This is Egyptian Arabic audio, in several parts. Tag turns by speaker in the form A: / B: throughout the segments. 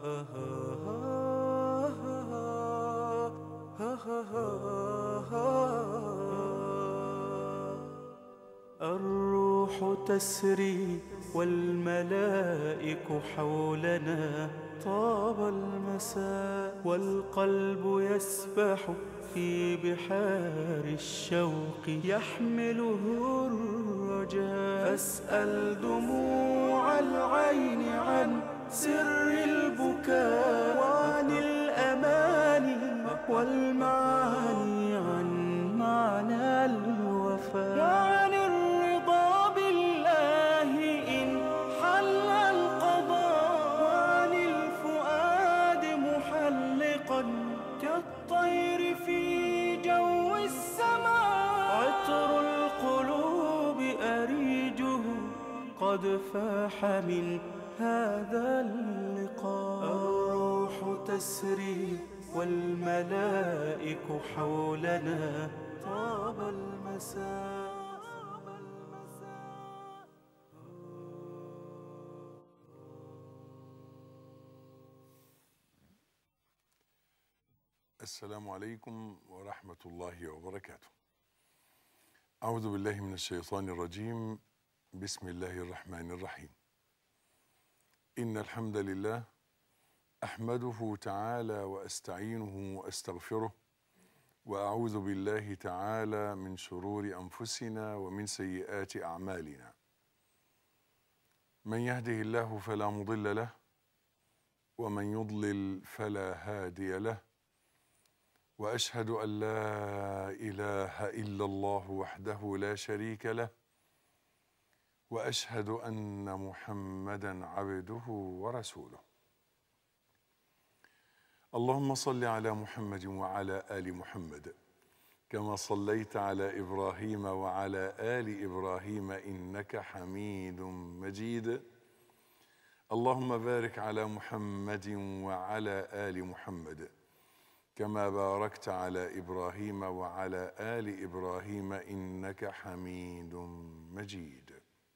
A: الروح تسري والملائك حولنا طاب المساء والقلب يسبح في بحار الشوق يحمله الرجاء فاسأل دموع العين عن سر البكاء وعن الأماني والمعاني عن معنى الوفاء وعن الرضا بالله إن حل القضاء وعن الفؤاد محلقا كالطير في جو السماء عطر القلوب أريجه قد فاح من هذا اللقاء الروح تسري والملائك حولنا طاب المساء
B: السلام عليكم ورحمة الله وبركاته. أعوذ بالله من الشيطان الرجيم. بسم الله الرحمن الرحيم. إن الحمد لله أحمده تعالى وأستعينه وأستغفره وأعوذ بالله تعالى من شرور أنفسنا ومن سيئات أعمالنا. من يهده الله فلا مضل له ومن يضلل فلا هادي له. واشهد ان لا اله الا الله وحده لا شريك له واشهد ان محمدا عبده ورسوله اللهم صل على محمد وعلى ال محمد كما صليت على ابراهيم وعلى ال ابراهيم انك حميد مجيد اللهم بارك على محمد وعلى ال محمد كما باركت على ابراهيم وعلى ال ابراهيم انك حميد مجيد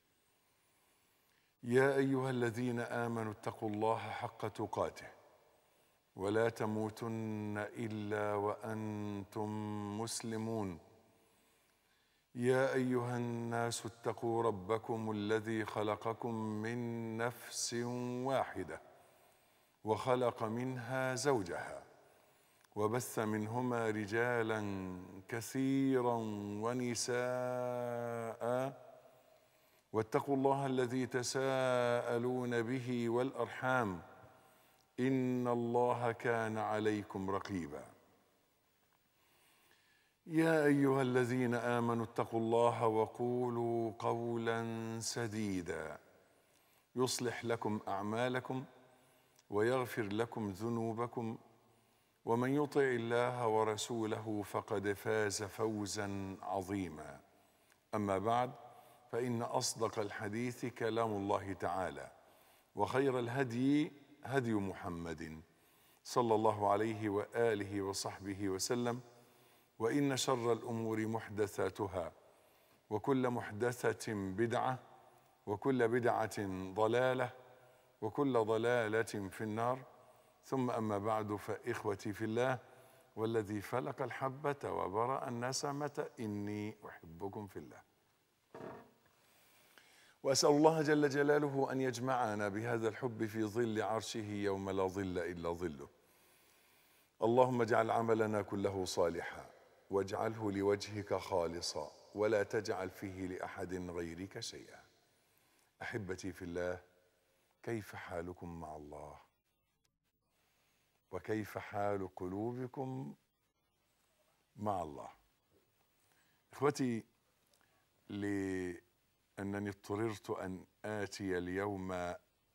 B: يا ايها الذين امنوا اتقوا الله حق تقاته ولا تموتن الا وانتم مسلمون يا ايها الناس اتقوا ربكم الذي خلقكم من نفس واحده وخلق منها زوجها وبث منهما رجالا كثيرا ونساء واتقوا الله الذي تساءلون به والارحام ان الله كان عليكم رقيبا يا ايها الذين امنوا اتقوا الله وقولوا قولا سديدا يصلح لكم اعمالكم ويغفر لكم ذنوبكم ومن يطع الله ورسوله فقد فاز فوزا عظيما اما بعد فان اصدق الحديث كلام الله تعالى وخير الهدي هدي محمد صلى الله عليه واله وصحبه وسلم وان شر الامور محدثاتها وكل محدثه بدعه وكل بدعه ضلاله وكل ضلاله في النار ثم أما بعد فإخوتي في الله والذي فلق الحبة وبرأ النسمة إني أحبكم في الله وأسأل الله جل جلاله أن يجمعنا بهذا الحب في ظل عرشه يوم لا ظل إلا ظله اللهم اجعل عملنا كله صالحا واجعله لوجهك خالصا ولا تجعل فيه لأحد غيرك شيئا أحبتي في الله كيف حالكم مع الله وكيف حال قلوبكم مع الله اخوتي لانني اضطررت ان اتي اليوم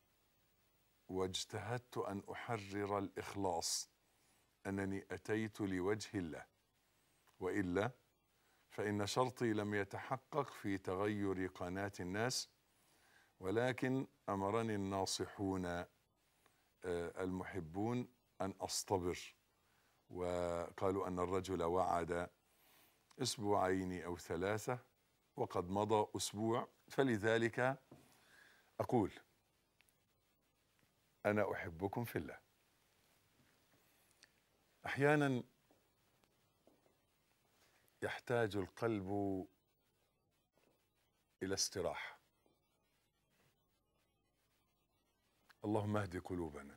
B: واجتهدت ان احرر الاخلاص انني اتيت لوجه الله والا فان شرطي لم يتحقق في تغير قناه الناس ولكن امرني الناصحون المحبون أن أصطبر وقالوا أن الرجل وعد أسبوعين أو ثلاثة وقد مضى أسبوع فلذلك أقول انا احبكم في الله احيانا يحتاج القلب الى استراحه اللهم اهد قلوبنا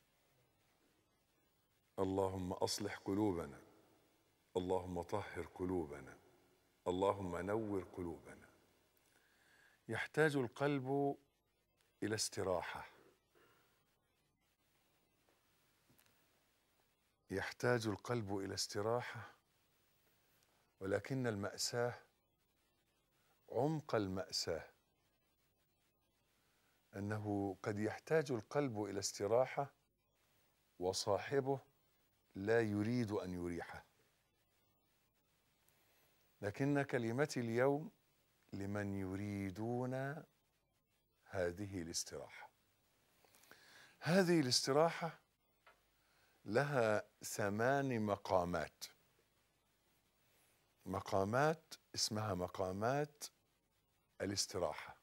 B: اللهم اصلح قلوبنا اللهم طهر قلوبنا اللهم نور قلوبنا يحتاج القلب الى استراحه يحتاج القلب الى استراحه ولكن الماساه عمق الماساه انه قد يحتاج القلب الى استراحه وصاحبه لا يريد ان يريحه لكن كلمتي اليوم لمن يريدون هذه الاستراحه هذه الاستراحه لها ثمان مقامات مقامات اسمها مقامات الاستراحه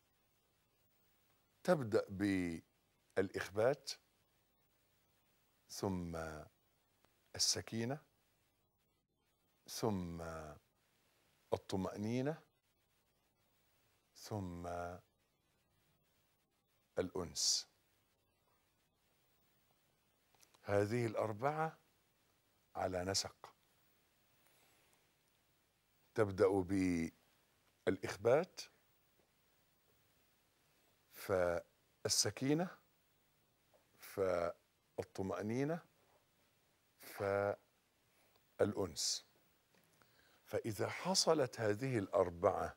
B: تبدا بالاخبات ثم السكينه ثم الطمانينه ثم الانس هذه الاربعه على نسق تبدا بالاخبات فالسكينه فالطمانينه فالانس فاذا حصلت هذه الاربعه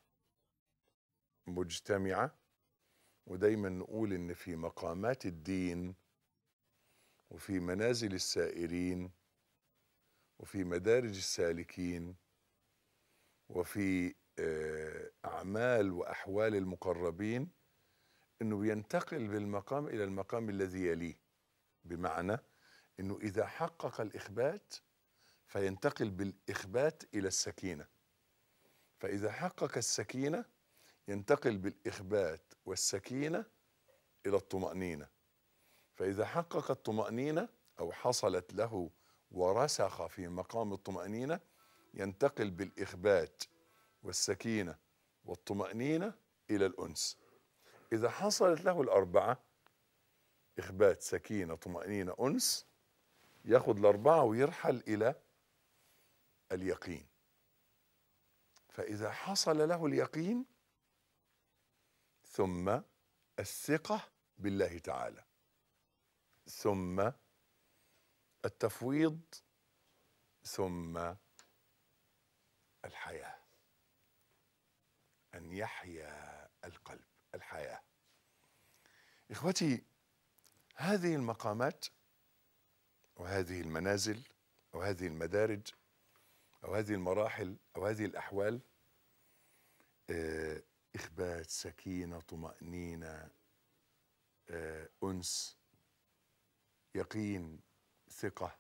B: مجتمعه ودايما نقول ان في مقامات الدين وفي منازل السائرين وفي مدارج السالكين وفي آه، اعمال واحوال المقربين انه بينتقل بالمقام الى المقام الذي يليه بمعنى انه اذا حقق الاخبات فينتقل بالاخبات الى السكينه فاذا حقق السكينه ينتقل بالاخبات والسكينه الى الطمانينه فاذا حقق الطمانينه او حصلت له ورسخ في مقام الطمانينه ينتقل بالاخبات والسكينه والطمانينه الى الانس اذا حصلت له الاربعه اخبات سكينه طمانينه انس ياخذ الاربعه ويرحل الى اليقين فاذا حصل له اليقين ثم الثقه بالله تعالى ثم التفويض ثم الحياه ان يحيا القلب الحياه اخوتي هذه المقامات وهذه المنازل او هذه المدارج او هذه المراحل او هذه الاحوال آه، اخبات سكينه طمانينه آه، انس يقين ثقه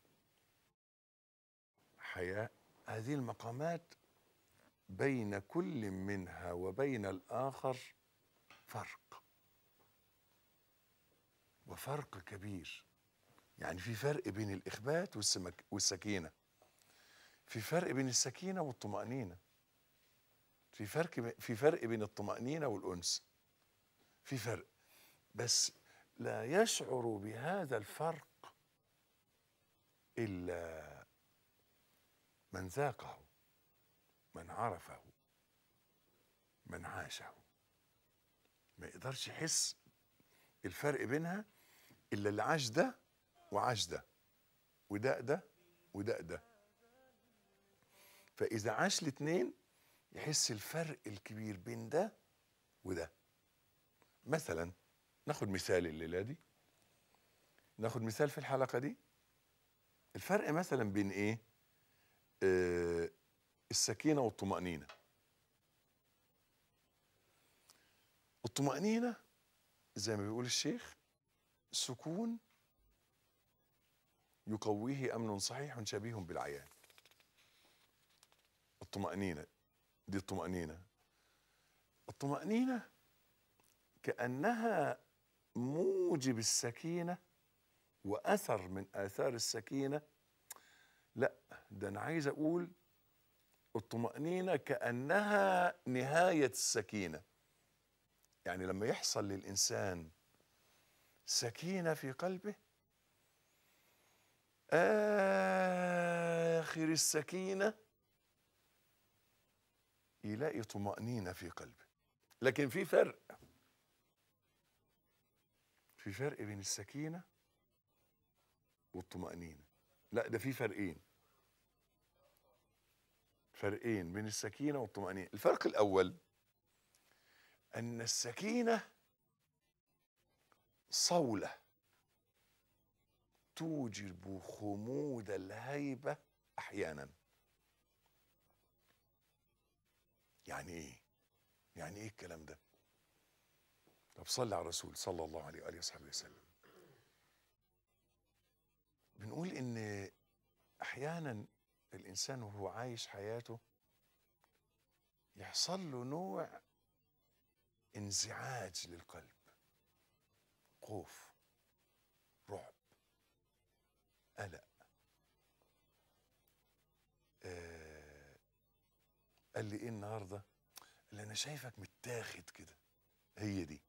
B: حياء هذه المقامات بين كل منها وبين الاخر فرق وفرق كبير يعني في فرق بين الاخبات والسمك والسكينه في فرق بين السكينه والطمانينه في فرق في فرق بين الطمانينه والانس في فرق بس لا يشعر بهذا الفرق الا من ذاقه من عرفه من عاشه ما يقدرش يحس الفرق بينها الا اللي عاش ده وعاش ده وده ده وده ده فاذا عاش الاثنين يحس الفرق الكبير بين ده وده مثلا ناخد مثال الليله دي ناخد مثال في الحلقه دي الفرق مثلا بين ايه آه السكينه والطمانينه الطمانينه زي ما بيقول الشيخ سكون يقويه امن صحيح شبيه بالعيان الطمانينه دي الطمانينه الطمانينه كانها موجب السكينه واثر من اثار السكينه لا ده انا عايز اقول الطمانينه كانها نهايه السكينه يعني لما يحصل للانسان سكينه في قلبه اخر السكينه يلاقي طمانينه في قلبه لكن في فرق في فرق بين السكينه والطمانينه لا ده في فرقين فرقين بين السكينه والطمانينه الفرق الاول ان السكينه صوله توجب خمود الهيبه احيانا يعني ايه يعني ايه الكلام ده طب صلي على الرسول صلى الله عليه واله وصحبه وسلم بنقول ان احيانا الانسان وهو عايش حياته يحصل له نوع انزعاج للقلب خوف رعب قلق آه قال لي ايه النهارده اللي انا شايفك متاخد كده هي دي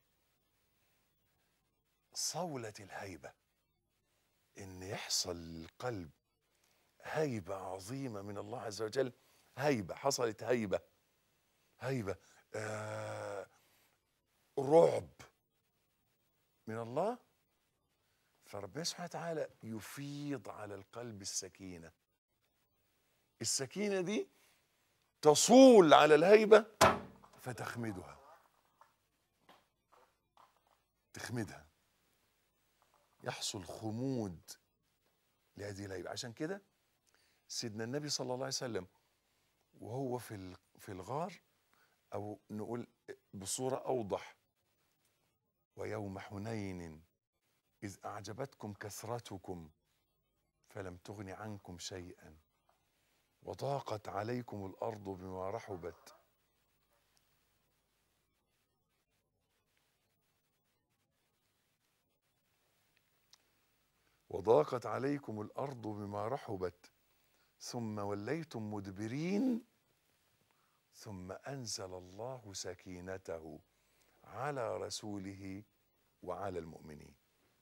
B: صولة الهيبة ان يحصل للقلب هيبة عظيمة من الله عز وجل هيبة حصلت هيبة هيبة آه رعب من الله فربنا سبحانه وتعالى يفيض على القلب السكينة السكينة دي تصول على الهيبة فتخمدها تخمدها يحصل خمود لهذه الهيبة عشان كده سيدنا النبي صلى الله عليه وسلم وهو في ال- في الغار او نقول بصوره اوضح ويوم حنين اذ اعجبتكم كثرتكم فلم تغن عنكم شيئا وضاقت عليكم الارض بما رحبت وضاقت عليكم الارض بما رحبت ثم وليتم مدبرين ثم انزل الله سكينته على رسوله وعلى المؤمنين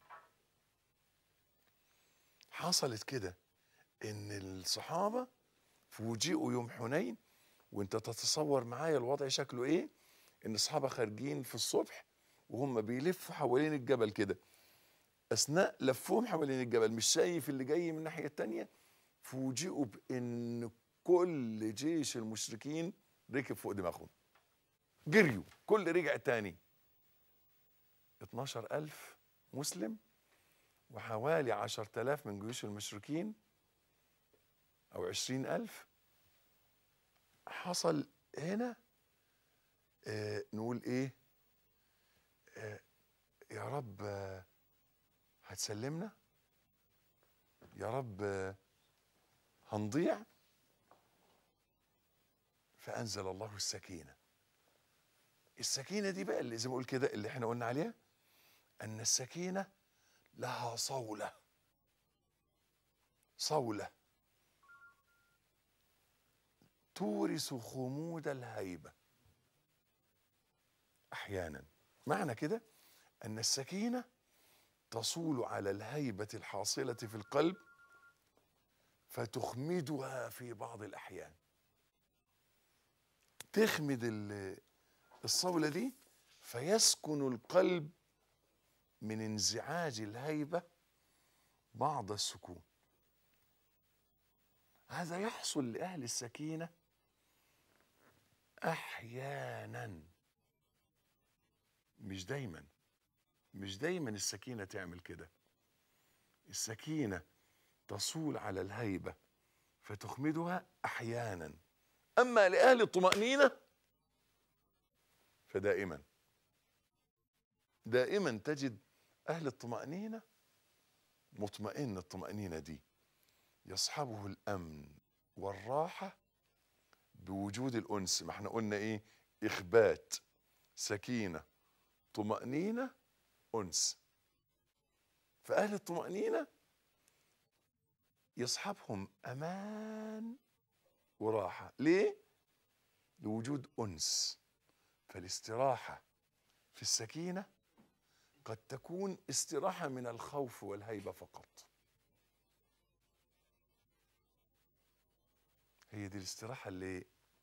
B: حصلت كده ان الصحابه فوجئوا يوم حنين وانت تتصور معايا الوضع شكله ايه ان الصحابه خارجين في الصبح وهم بيلفوا حوالين الجبل كده اثناء لفهم حوالين الجبل مش شايف اللي جاي من الناحيه التانيه فوجئوا بان كل جيش المشركين ركب فوق دماغهم جريوا كل رجع تاني 12000 مسلم وحوالي 10000 من جيوش المشركين أو 20000 حصل هنا آه نقول إيه آه يا رب آه هتسلمنا يا رب آه هنضيع فأنزل الله السكينة السكينة دي بقى اللي زي ما اقول كده اللي احنا قلنا عليها أن السكينة لها صولة صولة تورث خمود الهيبة أحيانا معنى كده أن السكينة تصول على الهيبة الحاصلة في القلب فتخمدها في بعض الأحيان تخمد ال- الصولة دي فيسكن القلب من انزعاج الهيبة بعض السكون هذا يحصل لأهل السكينة أحيانا مش دايما مش دايما السكينة تعمل كده السكينة تصول على الهيبة فتخمدها أحيانا أما لأهل الطمأنينة فدائما دائما تجد أهل الطمأنينة مطمئن الطمأنينة دي يصحبه الأمن والراحة بوجود الأنس ما احنا قلنا إيه إخبات سكينة طمأنينة أنس فأهل الطمأنينة يصحبهم أمان وراحة ليه؟ لوجود أنس فالاستراحة في السكينة قد تكون استراحة من الخوف والهيبة فقط هي دي الاستراحة اللي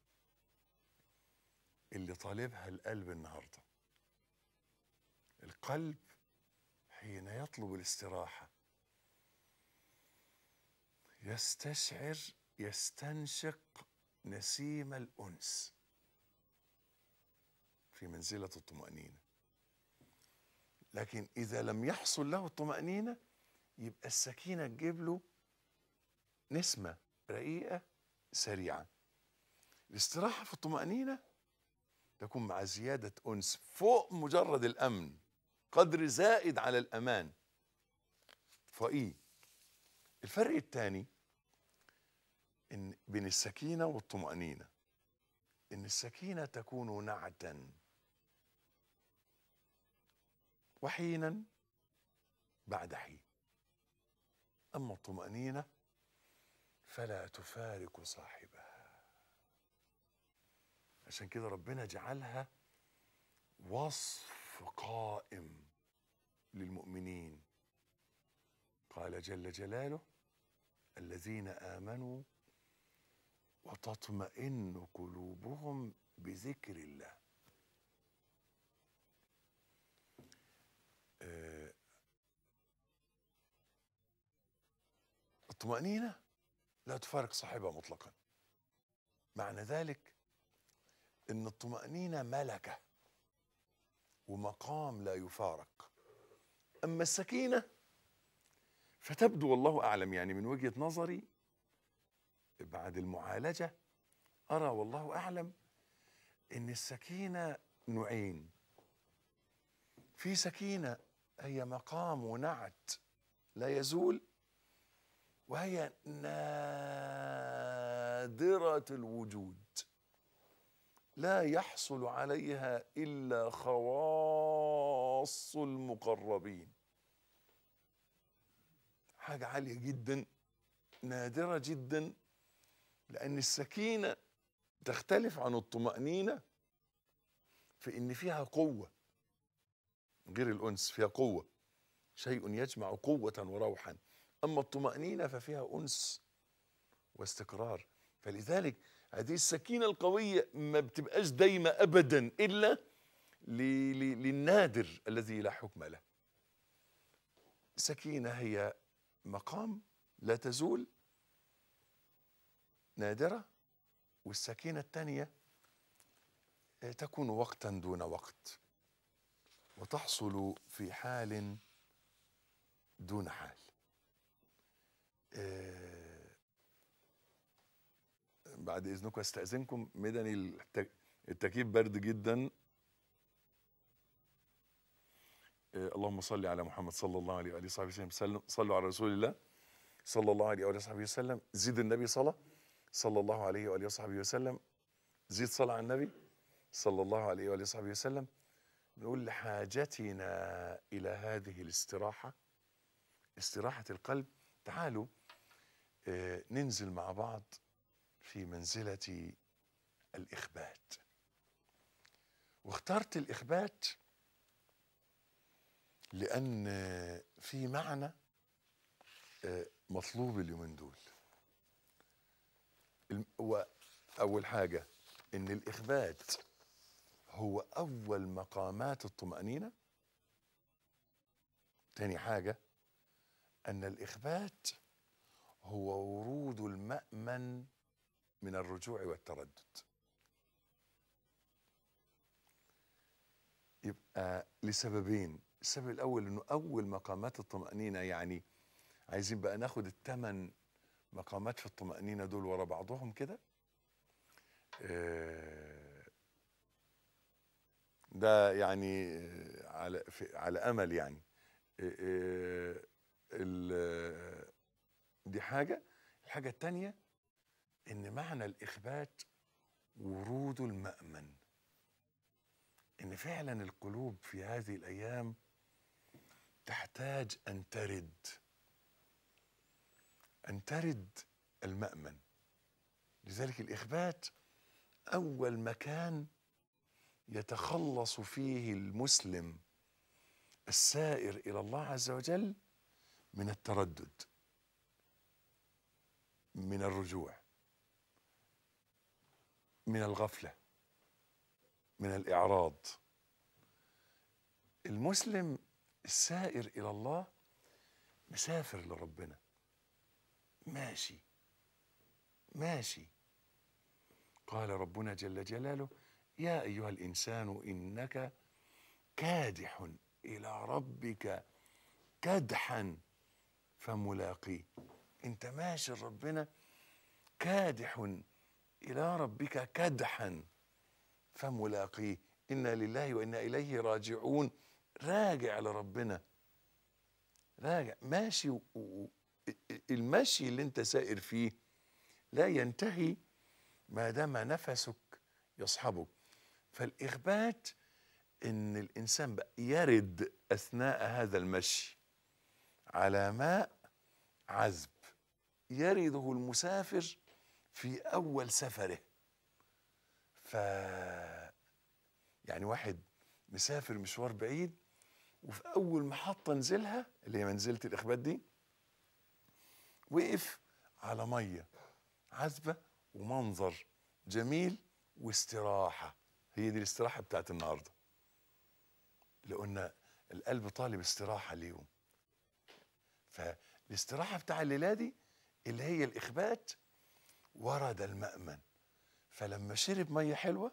B: اللي طالبها القلب النهارده القلب حين يطلب الاستراحة يستشعر يستنشق نسيم الأنس في منزلة الطمأنينة لكن إذا لم يحصل له الطمأنينة يبقى السكينة تجيب له نسمة رقيقة سريعة الاستراحة في الطمأنينة تكون مع زيادة أنس فوق مجرد الأمن قدر زائد على الأمان فإيه الفرق الثاني إن بين السكينة والطمأنينة إن السكينة تكون نعتا وحينا بعد حين أما الطمأنينة فلا تفارق صاحبها عشان كده ربنا جعلها وصف قائم للمؤمنين قال جل جلاله الذين امنوا وتطمئن قلوبهم بذكر الله آه، الطمأنينة لا تفارق صاحبها مطلقا معنى ذلك ان الطمأنينة ملكة ومقام لا يفارق اما السكينة فتبدو والله اعلم يعني من وجهة نظري بعد المعالجة ارى والله اعلم ان السكينة نوعين في سكينة هي مقام ونعت لا يزول وهي نادرة الوجود لا يحصل عليها الا خواص المقربين حاجه عاليه جدا نادره جدا لان السكينه تختلف عن الطمانينه في ان فيها قوه غير الانس فيها قوه شيء يجمع قوه وروحا اما الطمانينه ففيها انس واستقرار فلذلك هذه السكينة القوية ما بتبقاش دايمة أبدا إلا ل- ل- للنادر الذي لا حكم له سكينة هي مقام لا تزول نادرة والسكينة الثانية آه، تكون وقتا دون وقت وتحصل في حال دون حال آه، بعد اذنكم استاذنكم مدني الت- التكييف برد جدا آه، اللهم صل على محمد صلى الله عليه واله وصحبه وسلم سلم- صلوا على رسول الله صلى الله عليه واله وصحبه وسلم زيد النبي صلاه صلى الله عليه واله وصحبه وسلم زيد صلاه على النبي صلى الله عليه واله وصحبه وسلم نقول لحاجتنا الى هذه الاستراحه استراحه القلب تعالوا آه، ننزل مع بعض في منزلة الإخبات واخترت الإخبات لأن في معنى آه، مطلوب اليومين دول الم- هو أول حاجة إن الإخبات هو أول مقامات الطمأنينة تاني حاجة أن الإخبات هو ورود المأمن من الرجوع والتردد يبقى لسببين السبب الأول أنه أول مقامات الطمأنينة يعني عايزين بقى ناخد الثمان مقامات في الطمأنينة دول ورا بعضهم كده آه، ده يعني آه، على في على أمل يعني آه، آه، ال- دي حاجة الحاجة التانية ان معنى الاخبات ورود المأمن ان فعلا القلوب في هذه الايام تحتاج ان ترد ان ترد المامن لذلك الاخبات اول مكان يتخلص فيه المسلم السائر الى الله عز وجل من التردد من الرجوع من الغفله من الاعراض المسلم السائر الى الله مسافر لربنا ماشي ماشي قال ربنا جل جلاله يا ايها الانسان انك كادح الى ربك كدحا فملاقيه انت ماشي لربنا كادح الى ربك كدحا فملاقيه انا لله وانا اليه راجعون راجع لربنا راجع ماشي و... و... المشي اللي انت سائر فيه لا ينتهي ما دام نفسك يصحبك فالاخبات ان الانسان بقى يرد اثناء هذا المشي على ماء عذب يرده المسافر في اول سفره ف يعني واحد مسافر مشوار بعيد وفي اول محطه نزلها اللي هي منزله الاخبات دي وقف على ميه عذبه ومنظر جميل واستراحه هي دي الاستراحه بتاعت النهارده لقلنا القلب طالب استراحه اليوم فالاستراحه بتاع الليله دي اللي هي الاخبات ورد المأمن فلما شرب ميه حلوه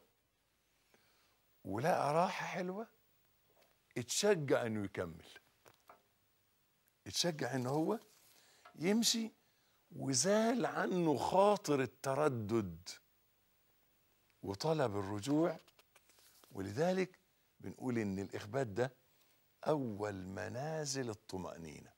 B: ولقى راحه حلوه اتشجع انه يكمل اتشجع ان هو يمشي وزال عنه خاطر التردد وطلب الرجوع ولذلك بنقول ان الاخبات ده اول منازل الطمانينه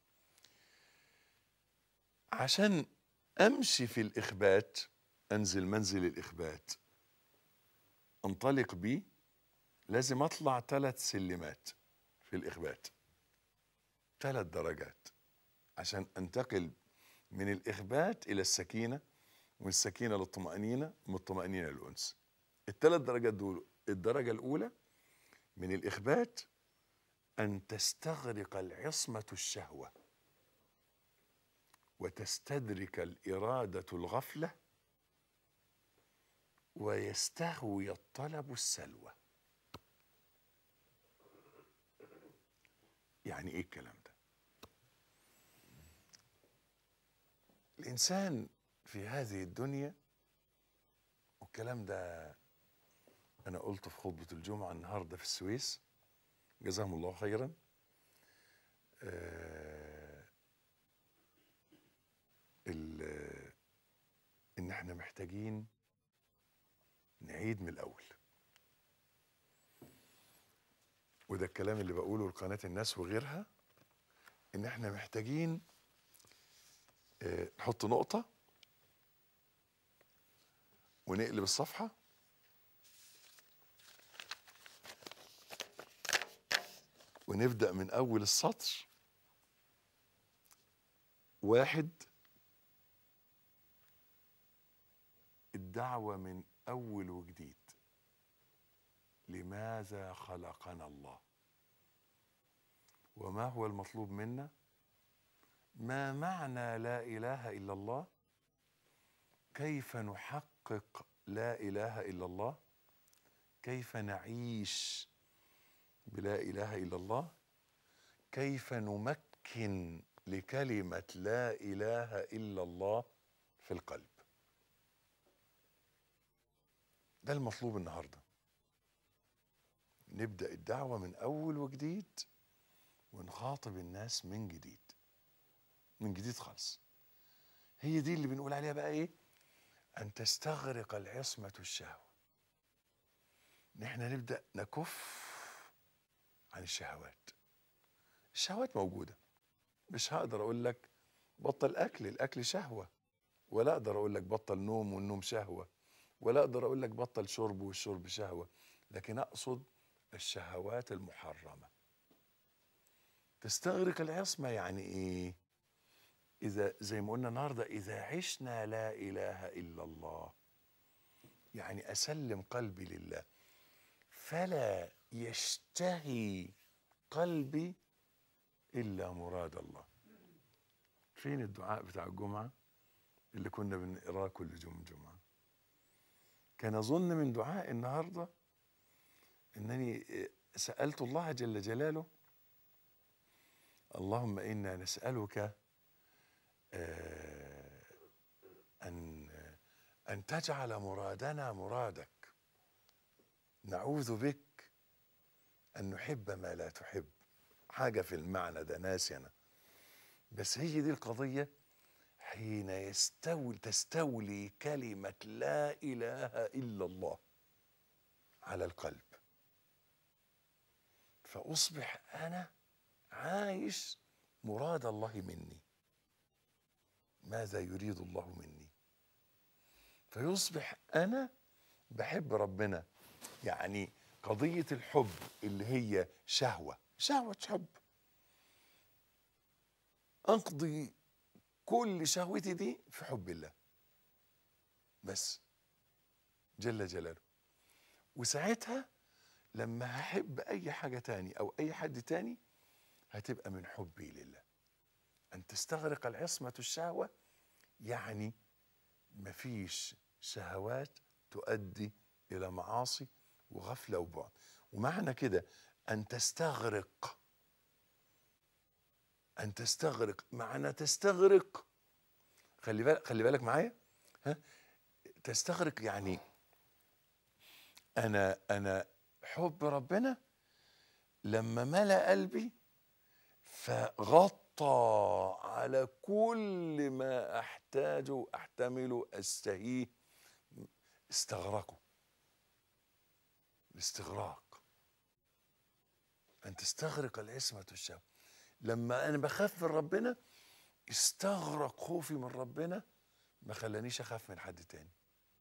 B: عشان امشي في الاخبات انزل منزل الاخبات انطلق بيه لازم اطلع ثلاث سلمات في الاخبات ثلاث درجات عشان انتقل من الاخبات الى السكينه ومن السكينه للطمانينه ومن الطمانينه للانس الثلاث درجات دول الدرجه الاولى من الاخبات ان تستغرق العصمه الشهوه وتستدرك الاراده الغفله ويستهوي الطلب السلوى يعني ايه الكلام ده الانسان في هذه الدنيا والكلام ده انا قلته في خطبه الجمعه النهارده في السويس جزاهم الله خيرا آه ال- ان احنا محتاجين نعيد من الاول وده الكلام اللي بقوله لقناه الناس وغيرها ان احنا محتاجين آه، نحط نقطه ونقلب الصفحه ونبدا من اول السطر واحد الدعوه من اول وجديد لماذا خلقنا الله وما هو المطلوب منا ما معنى لا اله الا الله كيف نحقق لا اله الا الله كيف نعيش بلا اله الا الله كيف نمكن لكلمه لا اله الا الله في القلب ده المطلوب النهارده نبدا الدعوه من اول وجديد ونخاطب الناس من جديد من جديد خالص هي دي اللي بنقول عليها بقى ايه ان تستغرق العصمه الشهوه ان احنا نبدا نكف عن الشهوات الشهوات موجوده مش هقدر اقول لك بطل اكل الاكل شهوه ولا اقدر اقول لك بطل نوم والنوم شهوه ولا اقدر اقول لك بطل شرب والشرب شهوه لكن اقصد الشهوات المحرمه تستغرق العصمة يعني إيه إذا زي ما قلنا النهاردة إذا عشنا لا إله إلا الله يعني أسلم قلبي لله فلا يشتهي قلبي إلا مراد الله فين الدعاء بتاع الجمعة اللي كنا بنقراه كل يوم جمعة كان أظن من دعاء النهاردة أنني سألت الله جل جلاله اللهم إنا نسألك آه، أن أن تجعل مرادنا مرادك نعوذ بك أن نحب ما لا تحب حاجة في المعنى ده ناسي أنا بس هي دي القضية حين يستولي تستولي كلمة لا إله إلا الله على القلب فأصبح أنا عايش مراد الله مني ماذا يريد الله مني فيصبح أنا بحب ربنا يعني قضية الحب اللي هي شهوة شهوة حب أقضي كل شهوتي دي في حب الله بس جل جلاله وساعتها لما هحب أي حاجة تاني أو أي حد تاني هتبقى من حبي لله أن تستغرق العصمة الشهوة يعني مفيش شهوات تؤدي إلى معاصي وغفلة وبعد ومعنى كده أن تستغرق أن تستغرق معنى تستغرق خلي بالك خلي بالك معايا ها تستغرق يعني أنا أنا حب ربنا لما ملأ قلبي فغطى على كل ما احتاجه احتمله استهيه استغرقه الاستغراق ان تستغرق العصمه الشهوه لما انا بخاف من ربنا استغرق خوفي من ربنا ما خلانيش اخاف من حد تاني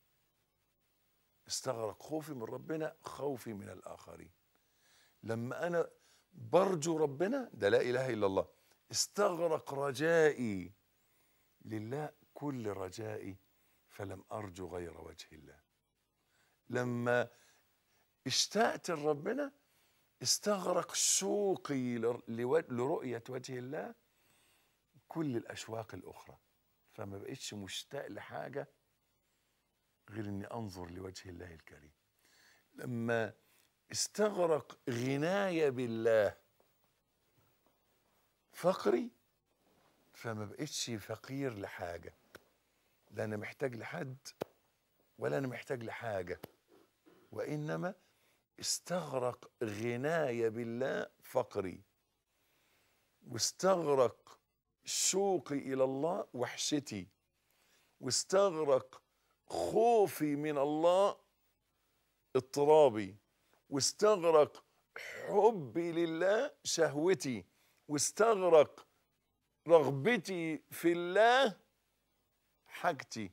B: استغرق خوفي من ربنا خوفي من الاخرين لما انا برجو ربنا ده لا اله الا الله استغرق رجائي لله كل رجائي فلم ارجو غير وجه الله لما اشتقت لربنا استغرق شوقي لر- لو- لرؤيه وجه الله كل الاشواق الاخرى فما بقتش مشتاق لحاجه غير اني انظر لوجه الله الكريم لما استغرق غناي بالله فقري فما بقتش فقير لحاجة لا أنا محتاج لحد ولا أنا محتاج لحاجة وإنما استغرق غناي بالله فقري واستغرق شوقي إلى الله وحشتي واستغرق خوفي من الله اضطرابي واستغرق حبي لله شهوتي واستغرق رغبتي في الله حاجتي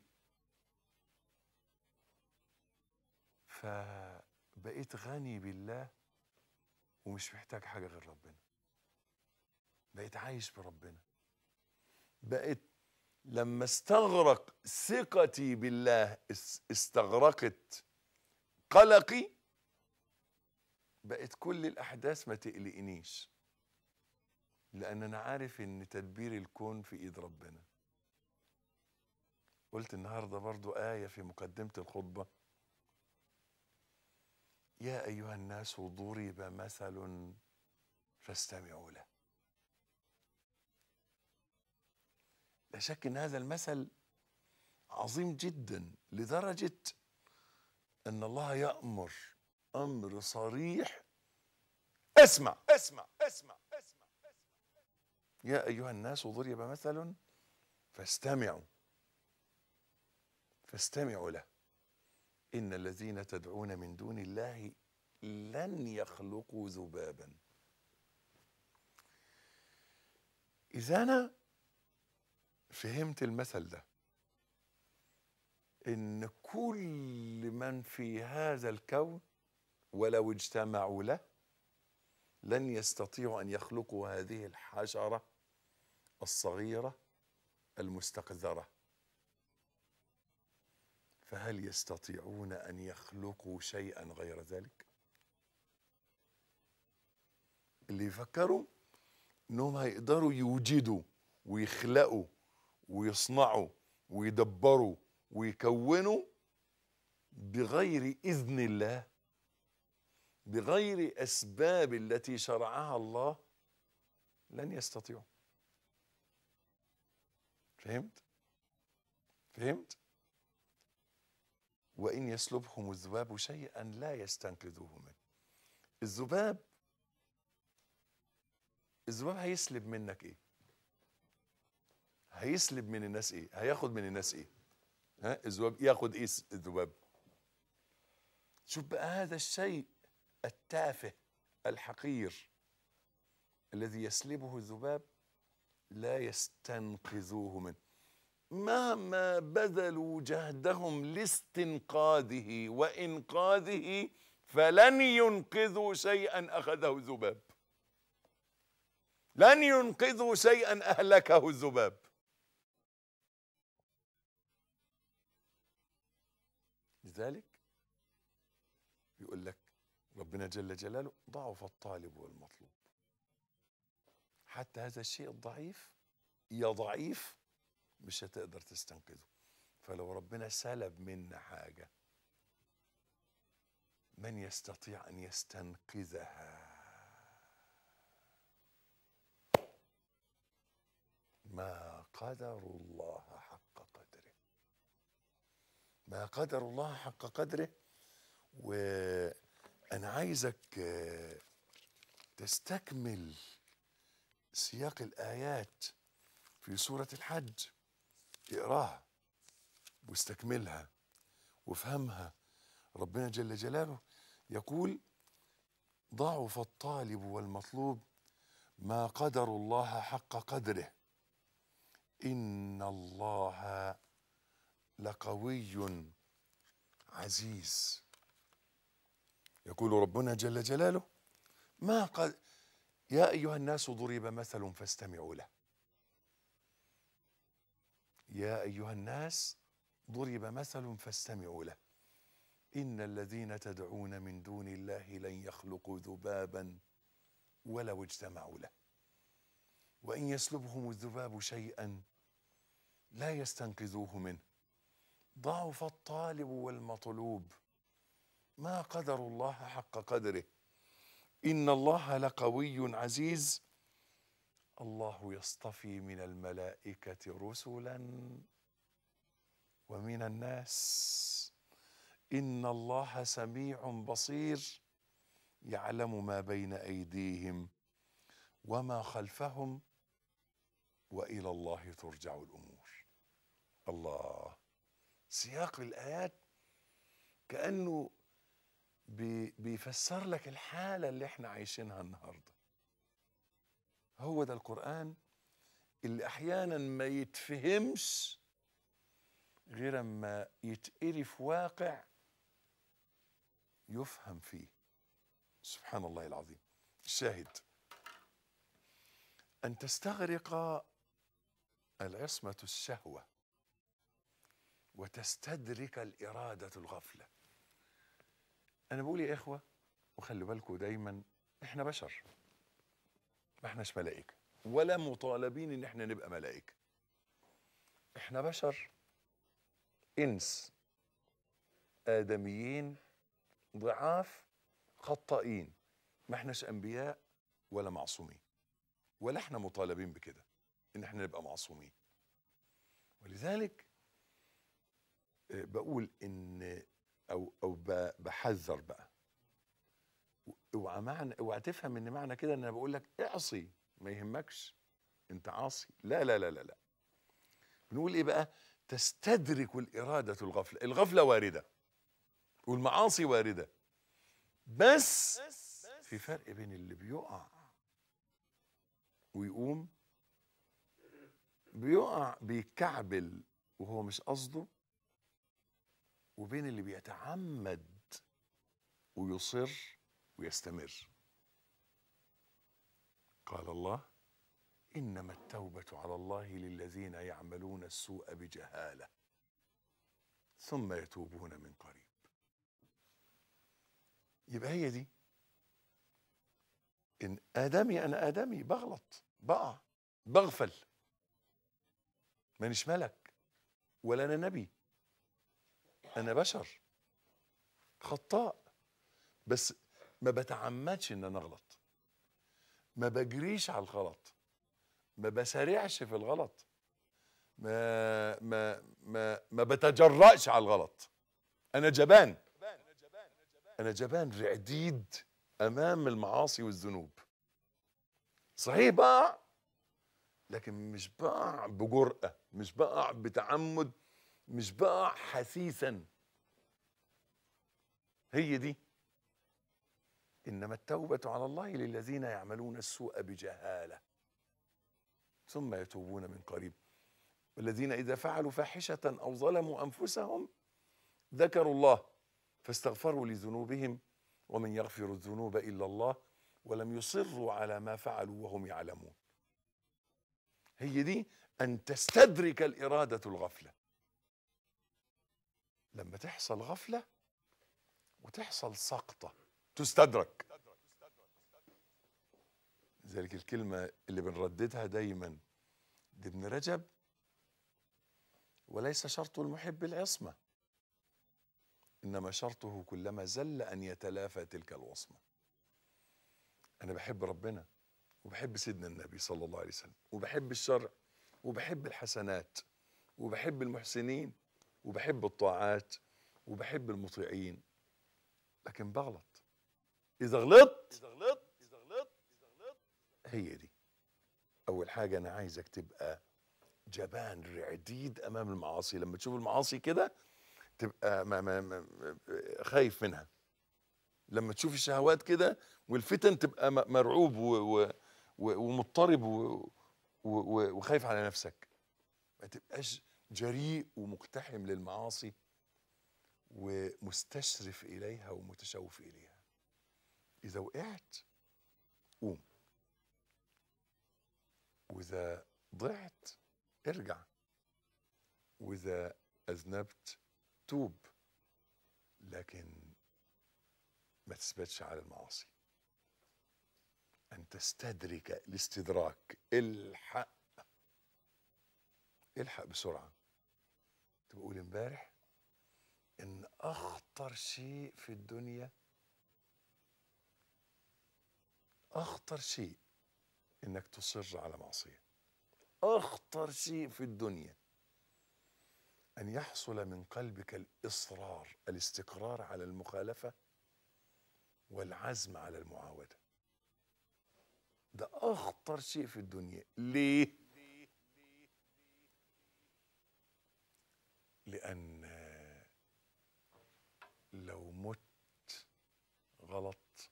B: فبقيت غني بالله ومش محتاج حاجة غير ربنا بقيت عايش بربنا بقيت لما استغرق ثقتي بالله اس- استغرقت قلقي بقت كل الأحداث ما تقلقنيش لأن أنا عارف إن تدبير الكون في إيد ربنا قلت النهاردة برضو آية في مقدمة الخطبة يا أيها الناس ضرب مثل فاستمعوا له لا شك ان هذا المثل عظيم جدا لدرجه ان الله يامر امر صريح اسمع اسمع اسمع اسمع يا ايها الناس ضرب مثل فاستمعوا فاستمعوا له ان الذين تدعون من دون الله لن يخلقوا ذبابا اذا انا فهمت المثل ده ان كل من في هذا الكون ولو اجتمعوا له لن يستطيعوا ان يخلقوا هذه الحشره الصغيره المستقذره فهل يستطيعون ان يخلقوا شيئا غير ذلك اللي يفكروا انهم هيقدروا يوجدوا ويخلقوا ويصنعوا ويدبروا ويكونوا بغير اذن الله بغير اسباب التي شرعها الله لن يستطيعوا فهمت فهمت وان يسلبهم الذباب شيئا لا يستنقذوه منه الذباب الذباب هيسلب منك ايه هيسلب من الناس ايه هياخد من الناس ايه ها الذباب ياخد ايه الذباب شوف بقى هذا الشيء التافه الحقير الذي يسلبه الذباب لا يستنقذوه منه مهما بذلوا جهدهم لاستنقاذه وانقاذه فلن ينقذوا شيئا اخذه الذباب لن ينقذوا شيئا اهلكه الذباب لذلك يقول لك ربنا جل جلاله ضعف الطالب والمطلوب حتى هذا الشيء الضعيف يا ضعيف مش هتقدر تستنقذه فلو ربنا سلب منا حاجة من يستطيع أن يستنقذها ما قدر الله حق قدره ما قدر الله حق قدره وأنا عايزك آه، تستكمل سياق الآيات في سورة الحج اقراها واستكملها وافهمها ربنا جل جلاله يقول ضعف الطالب والمطلوب ما قدر الله حق قدره ان الله لقوي عزيز يقول ربنا جل جلاله ما قد يا ايها الناس ضرب مثل فاستمعوا له يا ايها الناس ضرب مثل فاستمعوا له ان الذين تدعون من دون الله لن يخلقوا ذبابا ولو اجتمعوا له وان يسلبهم الذباب شيئا لا يستنقذوه منه ضعف الطالب والمطلوب ما قدر الله حق قدره ان الله لقوي عزيز الله يصطفي من الملائكه رسلا ومن الناس ان الله سميع بصير يعلم ما بين ايديهم وما خلفهم والى الله ترجع الامور الله سياق الايات كانه بي- بيفسر لك الحاله اللي احنا عايشينها النهارده هو ده القران اللي احيانا ما يتفهمش غير اما يتقري في واقع يفهم فيه سبحان الله العظيم الشاهد ان تستغرق العصمه الشهوه وتستدرك الاراده الغفله انا بقول يا اخوه وخلي بالكم دايما احنا بشر ما احناش ملائكه ولا مطالبين ان احنا نبقى ملائكه احنا بشر انس ادميين ضعاف خطائين ما احناش انبياء ولا معصومين ولا احنا مطالبين بكده ان احنا نبقى معصومين ولذلك آه، بقول ان او او ب- بحذر بقى اوعى معنى اوعى تفهم ان معنى كده ان انا بقول لك اعصي ما يهمكش انت عاصي لا لا لا لا لا بنقول ايه بقى تستدرك الاراده الغفله الغفله وارده والمعاصي وارده بس في فرق بين اللي بيقع ويقوم بيقع بيكعبل وهو مش قصده وبين اللي بيتعمد ويصر ويستمر قال الله انما التوبه على الله للذين يعملون السوء بجهاله ثم يتوبون من قريب يبقى هي دي ان ادمي انا ادمي بغلط بقع بغفل مانيش ملك ولا انا نبي انا بشر خطاء بس ما بتعمدش ان انا اغلط ما بجريش على الغلط ما بسارعش في الغلط ما ما ما ما بتجرأش على الغلط انا جبان انا جبان رعديد امام المعاصي والذنوب صحيح بقع لكن مش بقع بجرأة مش بقع بتعمد مش بقع حثيثا هي دي انما التوبه على الله للذين يعملون السوء بجهاله ثم يتوبون من قريب والذين اذا فعلوا فاحشه او ظلموا انفسهم ذكروا الله فاستغفروا لذنوبهم ومن يغفر الذنوب الا الله ولم يصروا على ما فعلوا وهم يعلمون هي دي ان تستدرك الاراده الغفله لما تحصل غفله وتحصل سقطه تستدرك ذلك الكلمة اللي بنرددها دايما لابن رجب وليس شرط المحب العصمة إنما شرطه كلما زل أن يتلافى تلك الوصمة أنا بحب ربنا وبحب سيدنا النبي صلى الله عليه وسلم وبحب الشرع وبحب الحسنات وبحب المحسنين وبحب الطاعات وبحب المطيعين لكن بغلط إذا غلطت إذا غلطت إذا غلطت إذا غلطت هي دي أول حاجة أنا عايزك تبقى جبان رعديد أمام المعاصي لما تشوف المعاصي كده تبقى ما ما ما خايف منها لما تشوف الشهوات كده والفتن تبقى م- مرعوب و و و ومضطرب و و وخايف على نفسك ما تبقاش جريء ومقتحم للمعاصي ومستشرف إليها ومتشوف إليها إذا وقعت قوم وإذا ضعت ارجع وإذا أذنبت توب لكن ما تثبتش على المعاصي أن تستدرك الاستدراك الحق الحق بسرعة تقول امبارح إن أخطر شيء في الدنيا أخطر شيء إنك تصر على معصية أخطر شيء في الدنيا أن يحصل من قلبك الإصرار الاستقرار على المخالفة والعزم على المعاودة ده أخطر شيء في الدنيا ليه؟ لأن لو مت غلط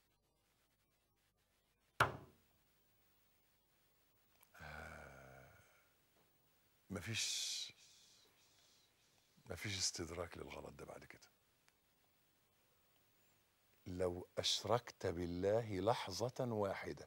B: آه، مفيش مفيش استدراك للغلط ده بعد كده لو أشركت بالله لحظة واحدة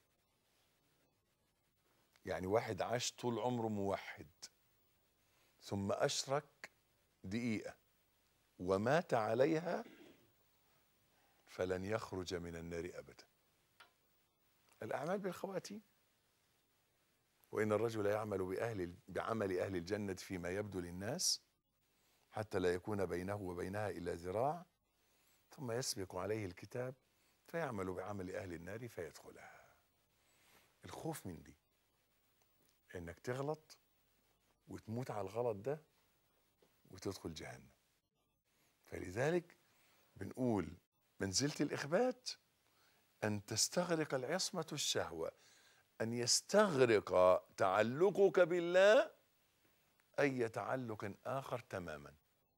B: يعني واحد عاش طول عمره موحد ثم أشرك دقيقة ومات عليها فلن يخرج من النار أبدا الأعمال بالخواتيم وإن الرجل يعمل بأهل بعمل أهل الجنة فيما يبدو للناس حتى لا يكون بينه وبينها إلا ذراع ثم يسبق عليه الكتاب فيعمل بعمل أهل النار فيدخلها الخوف من دي إنك تغلط وتموت على الغلط ده وتدخل جهنم فلذلك بنقول منزلة الإخبات أن تستغرق العصمة الشهوة أن يستغرق تعلقك بالله أي تعلق آخر تماما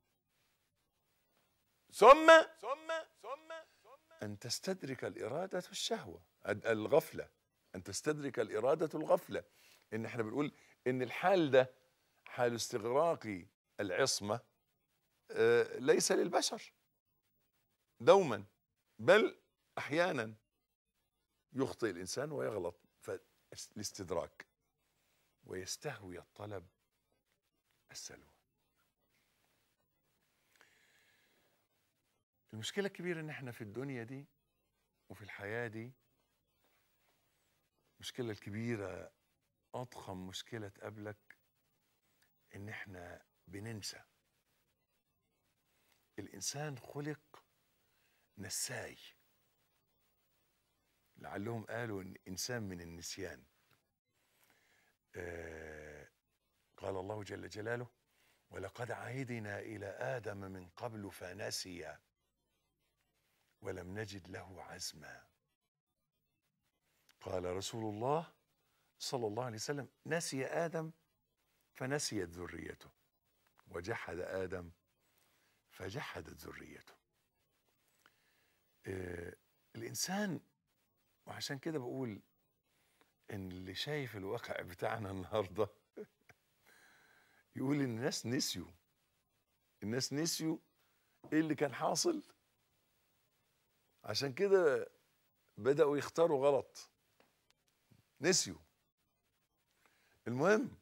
B: ثم ثم ثم أن تستدرك الإرادة الشهوة الغفلة أن تستدرك الإرادة الغفلة إن إحنا بنقول إن الحال ده حال استغراق العصمة آه، ليس للبشر دوما بل أحيانا يخطئ الإنسان ويغلط الاستدراك ويستهوي الطلب السلوى المشكلة الكبيرة ان احنا في الدنيا دي وفي الحياة دي المشكلة الكبيرة أضخم مشكلة تقابلك إن إحنا بننسى الإنسان خلق نساي لعلهم قالوا إن إنسان من النسيان آه قال الله جل جلاله ولقد عهدنا إلى آدم من قبل فنسي ولم نجد له عزما قال رسول الله صلى الله عليه وسلم نسي آدم فنسيت ذريته وجحد آدم فجحدت ذريته آه الإنسان وعشان كده بقول إن اللي شايف الواقع بتاعنا النهارده يقول إن الناس نسيوا الناس نسيوا إيه اللي كان حاصل عشان كده بدأوا يختاروا غلط نسيوا المهم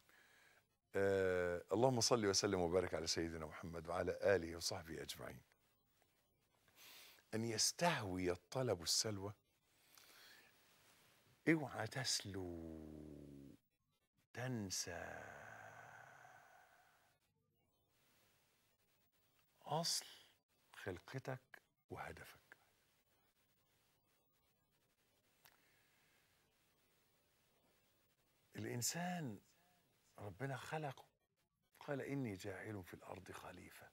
B: آه اللهم صل وسلم وبارك على سيدنا محمد وعلى آله وصحبه أجمعين أن يستهوي الطلب السلوى اوعى تسلو تنسى أصل خلقتك وهدفك الإنسان ربنا خلقه قال إني جاعل في الأرض خليفة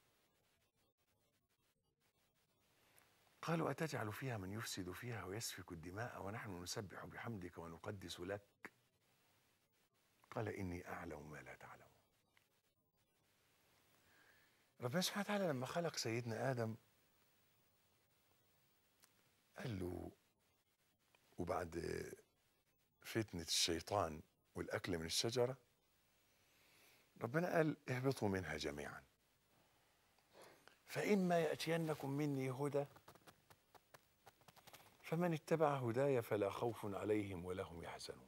B: قالوا أتجعل فيها من يفسد فيها ويسفك الدماء ونحن نسبح بحمدك ونقدس لك قال إني أعلم ما لا تعلمون ربنا سبحانه وتعالى لما خلق سيدنا آدم قال له وبعد فتنة الشيطان والأكل من الشجرة ربنا قال اهبطوا منها جميعا فإما يأتينكم مني هدى فمن اتبع هداي فلا خوف عليهم ولا هم يحزنون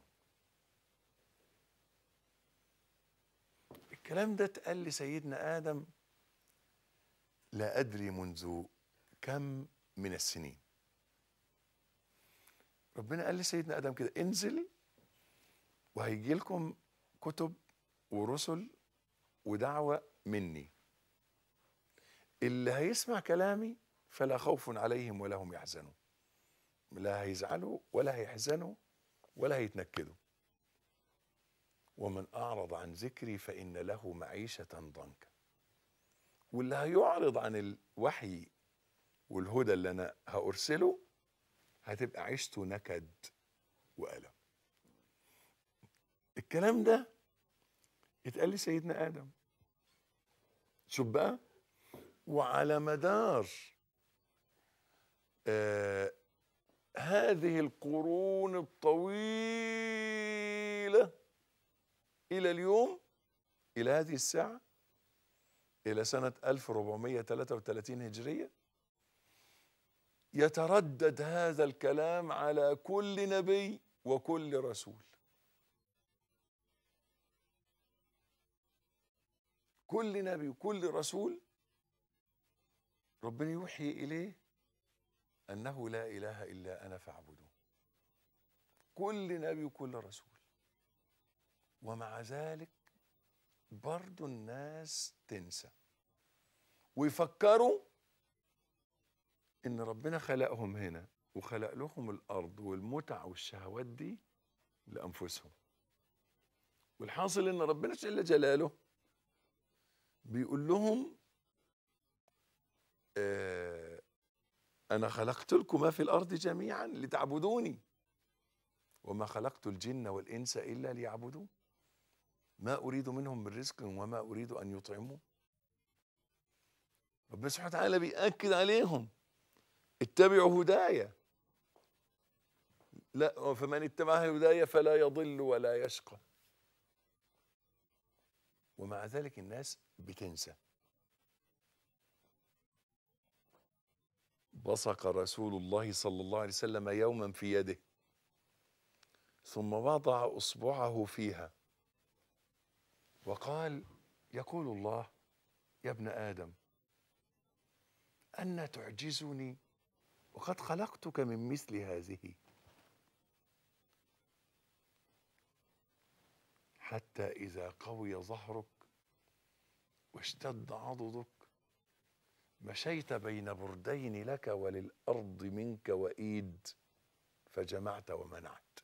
B: الكلام ده اتقال لسيدنا آدم لا أدري منذ كم من السنين ربنا قال لسيدنا آدم كده انزل وهيجي لكم كتب ورسل ودعوة مني اللي هيسمع كلامي فلا خوف عليهم ولا هم يحزنون لا هيزعلوا ولا هيحزنوا ولا هيتنكدوا ومن أعرض عن ذكري فإن له معيشة ضنكا واللي هيعرض عن الوحي والهدى اللي أنا هأرسله هتبقى عيشته نكد وألم الكلام ده اتقال لسيدنا آدم شوف بقى وعلى مدار آه هذه القرون الطويلة إلى اليوم إلى هذه الساعة إلى سنة 1433 هجرية يتردد هذا الكلام على كل نبي وكل رسول كل نبي وكل رسول ربنا يوحي إليه أنه لا إله إلا أنا فاعبدوه كل نبي وكل رسول ومع ذلك برضو الناس تنسى ويفكروا ان ربنا خلقهم هنا وخلق لهم الارض والمتع والشهوات دي لانفسهم والحاصل ان ربنا جل جلاله بيقول لهم آه انا خلقت لكم ما في الارض جميعا لتعبدوني وما خلقت الجن والانس الا ليعبدون ما اريد منهم من رزق وما اريد ان يطعمون ربنا سبحانه وتعالى بيأكد عليهم اتبعوا هدايا لا فمن اتبع هدايا فلا يضل ولا يشقى ومع ذلك الناس بتنسى بصق رسول الله صلى الله عليه وسلم يوما في يده ثم وضع اصبعه فيها وقال يقول الله يا ابن ادم ان تعجزني وقد خلقتك من مثل هذه حتى اذا قوي ظهرك واشتد عضدك مشيت بين بردين لك وللارض منك وايد فجمعت ومنعت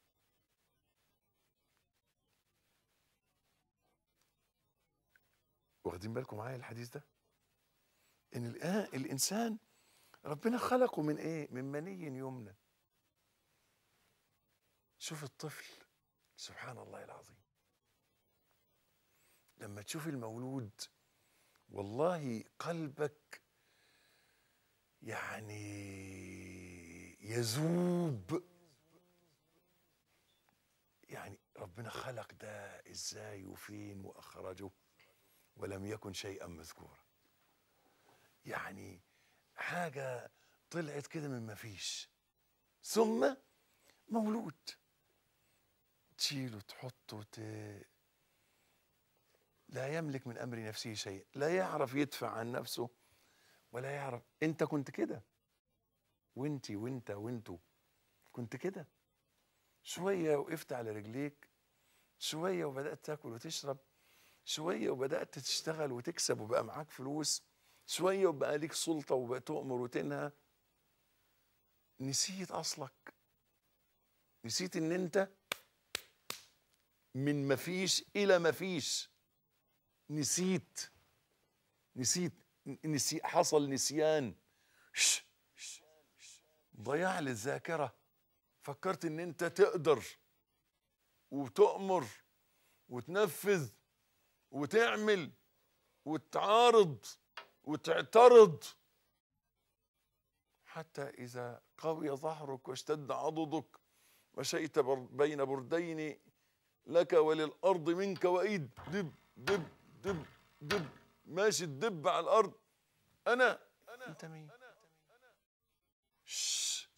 B: واخدين بالكم معايا الحديث ده ان الآن الانسان ربنا خلقه من ايه من مني يمنى شوف الطفل سبحان الله العظيم لما تشوف المولود والله قلبك يعني يذوب يعني ربنا خلق ده ازاي وفين واخرجه ولم يكن شيئا مذكورا يعني حاجة طلعت كده من ما فيش ثم مولود تشيله تحطه ت... لا يملك من امر نفسه شيء لا يعرف يدفع عن نفسه ولا يعرف انت كنت كده وانتي وانت وانتو كنت كده شويه وقفت على رجليك شويه وبدات تاكل وتشرب شويه وبدات تشتغل وتكسب وبقى معاك فلوس شويه وبقى ليك سلطه وبقى تؤمر وتنهى نسيت اصلك نسيت ان انت من مفيش الى مفيش نسيت نسيت نسي حصل نسيان ش- ش- ش- ضياع للذاكره فكرت ان انت تقدر وتؤمر وتنفذ وتعمل وتعارض وتعترض حتى إذا قوي ظهرك واشتد عضدك مشيت بر- بين بردين لك وللأرض منك وإيد دب دب دب دب ماشي الدب على الأرض أنا أنت مين؟ شش.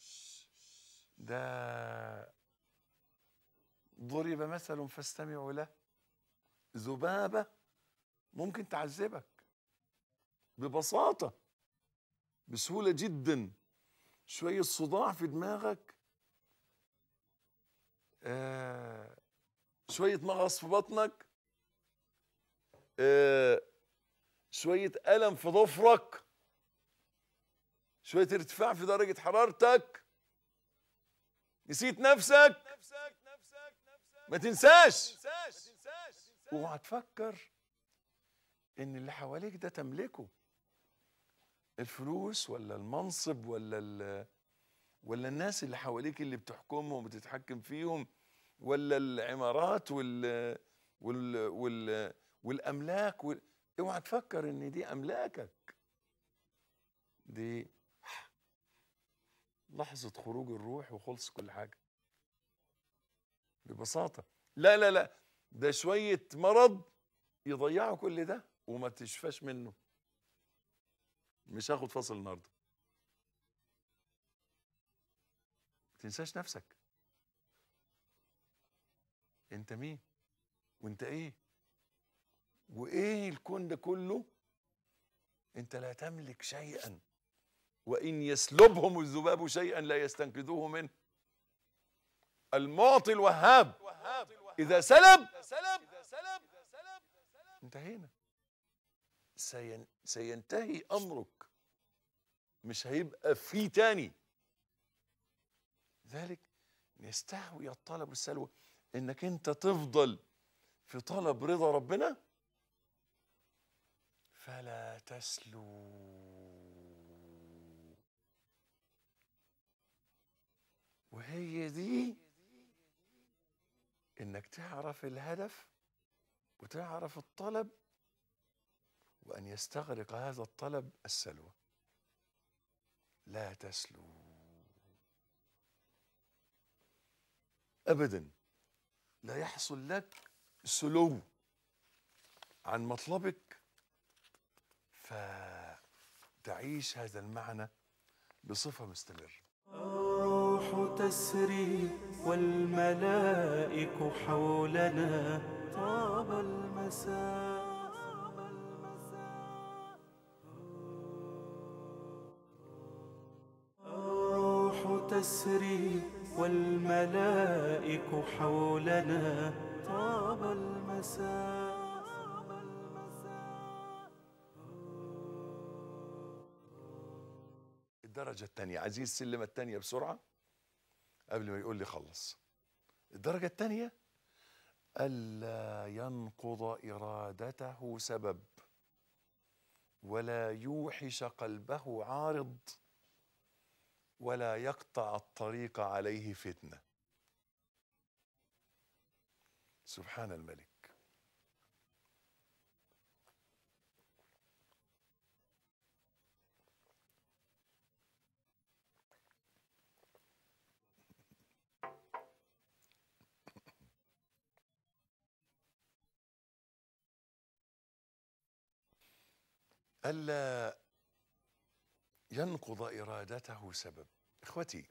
B: ده ضرب مثل فاستمعوا له ذبابة ممكن تعذبك ببساطة بسهولة جدا شوية صداع في دماغك آه شوية مغص في بطنك آه شوية ألم في ضفرك شوية ارتفاع في درجة حرارتك نسيت نفسك ما تنساش اوعى تفكر ان اللي حواليك ده تملكه الفلوس ولا المنصب ولا ال ولا الناس اللي حواليك اللي بتحكمهم وبتتحكم فيهم ولا العمارات وال وال وال والاملاك وال... اوعى تفكر ان دي املاكك دي لحظة خروج الروح وخلص كل حاجة ببساطة لا لا لا ده شوية مرض يضيعوا كل ده وما تشفاش منه مش هاخد فاصل النهارده ما تنساش نفسك انت مين وانت ايه وايه الكون ده كله انت لا تملك شيئا وان يسلبهم الذباب شيئا لا يستنقذوه منه المعطي الوهاب اذا سلب انتهينا سين سينتهي امرك مش هيبقى في تاني ذلك يستهوي الطلب والسلوى انك انت تفضل في طلب رضا ربنا فلا تسلو وهي دي انك تعرف الهدف وتعرف الطلب وأن يستغرق هذا الطلب السلوى لا تسلو أبدا لا يحصل لك سلو عن مطلبك فتعيش هذا المعنى بصفة مستمرة
A: الروح تسري والملائك حولنا طاب المساء الروح تسري والملائك حولنا طاب المساء
B: الدرجة الثانية عايزين السلمة الثانية بسرعة قبل ما يقول لي خلص الدرجة الثانية ألا ينقض إرادته سبب ولا يوحش قلبه عارض ولا يقطع الطريق عليه فتنة سبحان الملك ألا ينقض إرادته سبب إخوتي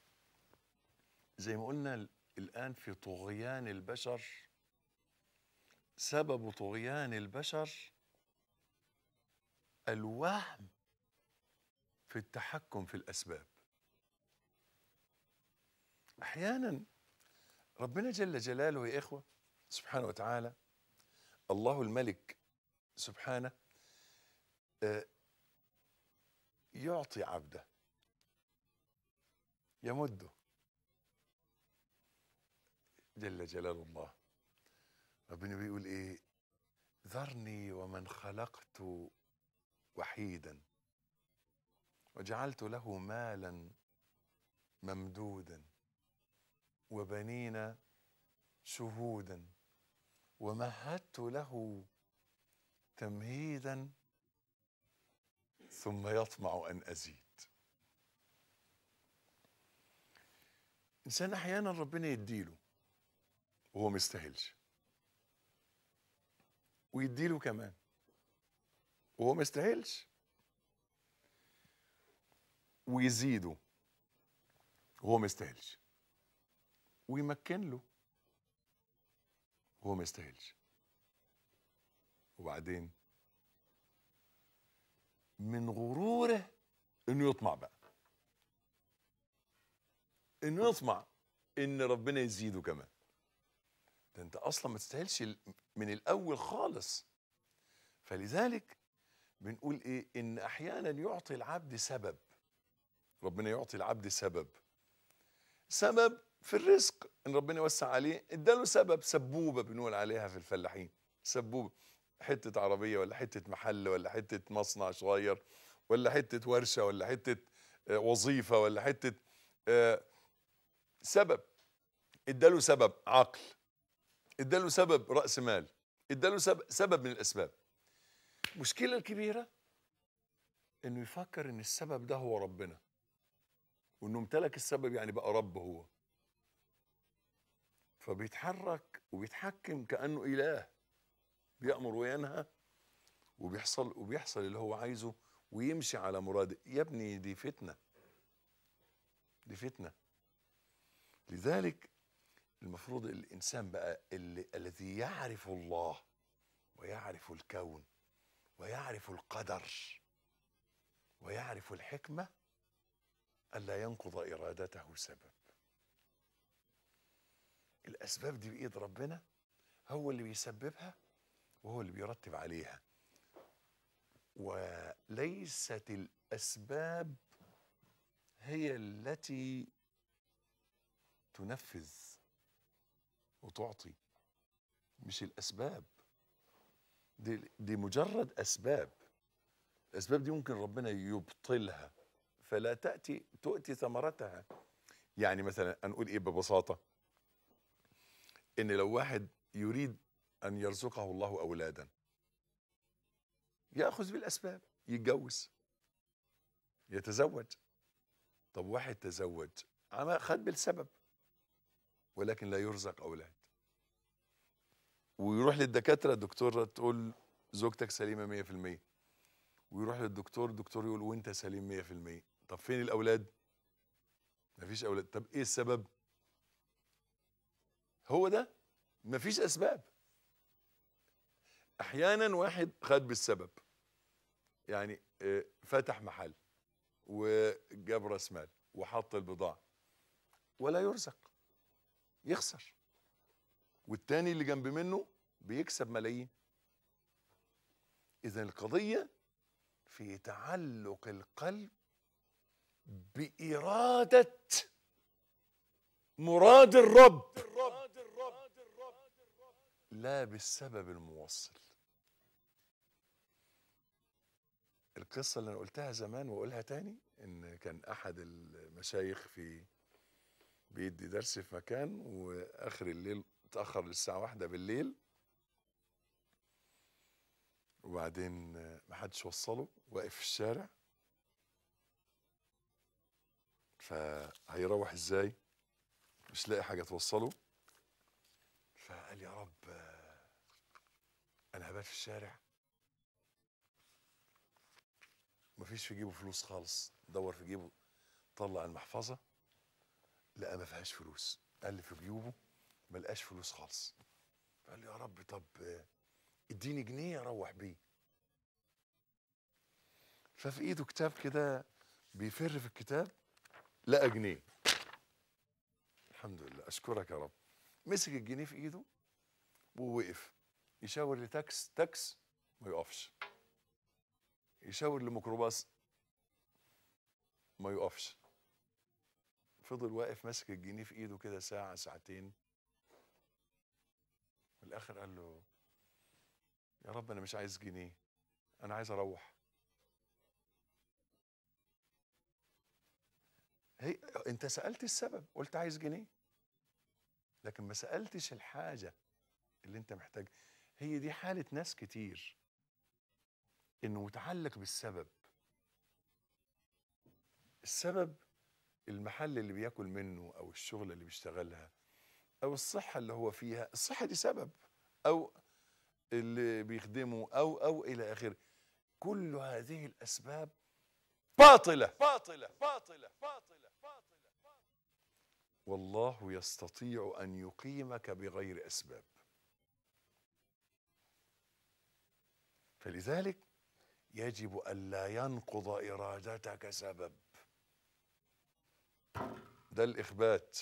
B: زي ما قلنا ال- الآن في طغيان البشر سبب طغيان البشر الوهم في التحكم في الأسباب أحيانا ربنا جل جلاله يا إخوة سبحانه وتعالى الله الملك سبحانه آه، يعطي عبده يمده جل جلال الله ربنا بيقول ايه ذرني ومن خلقت وحيدا وجعلت له مالا ممدودا وبنين شهودا ومهدت له تمهيدا ثم يطمع ان ازيد انسان احيانا ربنا يديله وهو مستاهلش ويديله كمان وهو مستاهلش ويزيده وهو مستاهلش ويمكن له وهو مستاهلش وبعدين من غروره انه يطمع بقى انه يطمع ان ربنا يزيده كمان ده انت اصلا ما تستاهلش ال- من الاول خالص فلذلك بنقول ايه ان احيانا يعطي العبد سبب ربنا يعطي العبد سبب سبب في الرزق ان ربنا يوسع عليه اداله سبب سبوبه بنقول عليها في الفلاحين سبوبه حته عربيه ولا حته محل ولا حته مصنع صغير ولا حته ورشه ولا حته آه، وظيفه ولا حته آه، سبب اداله سبب عقل اداله سبب راس مال اداله سبب, سبب من الاسباب المشكله الكبيره انه يفكر ان السبب ده هو ربنا وانه امتلك السبب يعني بقى رب هو فبيتحرك وبيتحكم كانه اله بيامر وينهى وبيحصل وبيحصل اللي هو عايزه ويمشي على مراده يا ابني دي فتنه دي فتنه لذلك المفروض الانسان بقى اللي الذي يعرف الله ويعرف الكون ويعرف القدر ويعرف الحكمه الا ينقض ارادته سبب الاسباب دي بايد ربنا هو اللي بيسببها وهو اللي بيرتب عليها وليست الاسباب هي التي تنفذ وتعطي مش الاسباب دي, دي مجرد اسباب الاسباب دي ممكن ربنا يبطلها فلا تاتي تؤتي ثمرتها يعني مثلا نقول ايه ببساطه ان لو واحد يريد ان يرزقه الله اولادا ياخذ بالاسباب يتجوز يتزوج طب واحد تزوج عمل خد بالسبب ولكن لا يرزق اولاد ويروح للدكاتره الدكتوره تقول زوجتك سليمه 100% ويروح للدكتور الدكتور يقول وانت سليم 100% طب فين الاولاد مفيش اولاد طب ايه السبب هو ده مفيش اسباب احيانا واحد خد بالسبب يعني آه، فتح محل وجاب راس مال وحط البضاعه ولا يرزق يخسر والتاني اللي جنب منه بيكسب ملايين اذا القضيه في تعلق القلب باراده مراد الرب لا بالسبب الموصل القصة اللي أنا قلتها زمان وأقولها تاني إن كان أحد المشايخ في بيدي درس في مكان وآخر الليل اتأخر للساعة واحدة بالليل وبعدين محدش وصله واقف في الشارع فهيروح ازاي مش لاقي حاجة توصله فقال يا رب آه، انا هبات في الشارع مفيش في جيبه فلوس خالص دور في جيبه طلع المحفظة لقى ما فيهاش فلوس قال لي في جيوبه ما لقاش فلوس خالص فقال لي يا رب طب آه، اديني جنيه اروح بيه ففي ايده كتاب كده بيفر في الكتاب لقى جنيه الحمد لله اشكرك يا رب مسك الجنيه في ايده ووقف يشاور لتاكس تاكس ما يقفش يشاور لميكروباص ما يقفش فضل واقف ماسك الجنيه في ايده كده ساعة ساعتين في الاخر قال له يا رب انا مش عايز جنيه انا عايز اروح هي انت سالت السبب قلت عايز جنيه لكن ما سالتش الحاجه اللي انت محتاج هي دي حاله ناس كتير انه متعلق بالسبب السبب المحل اللي بياكل منه او الشغله اللي بيشتغلها او الصحه اللي هو فيها الصحه دي سبب او اللي بيخدمه او او الى اخره كل هذه الاسباب باطله باطله باطله باطله باطله والله يستطيع ان يقيمك بغير اسباب فلذلك يجب الا ينقض ارادتك سبب ده الاخبات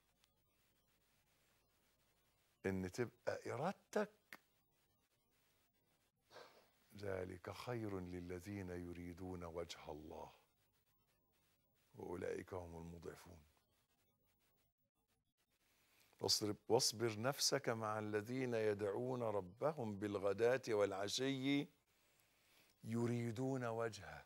B: ان تبقى ارادتك ذلك خير للذين يريدون وجه الله واولئك هم المضعفون واصبر, واصبر نفسك مع الذين يدعون ربهم بالغداة والعشي يريدون وجهه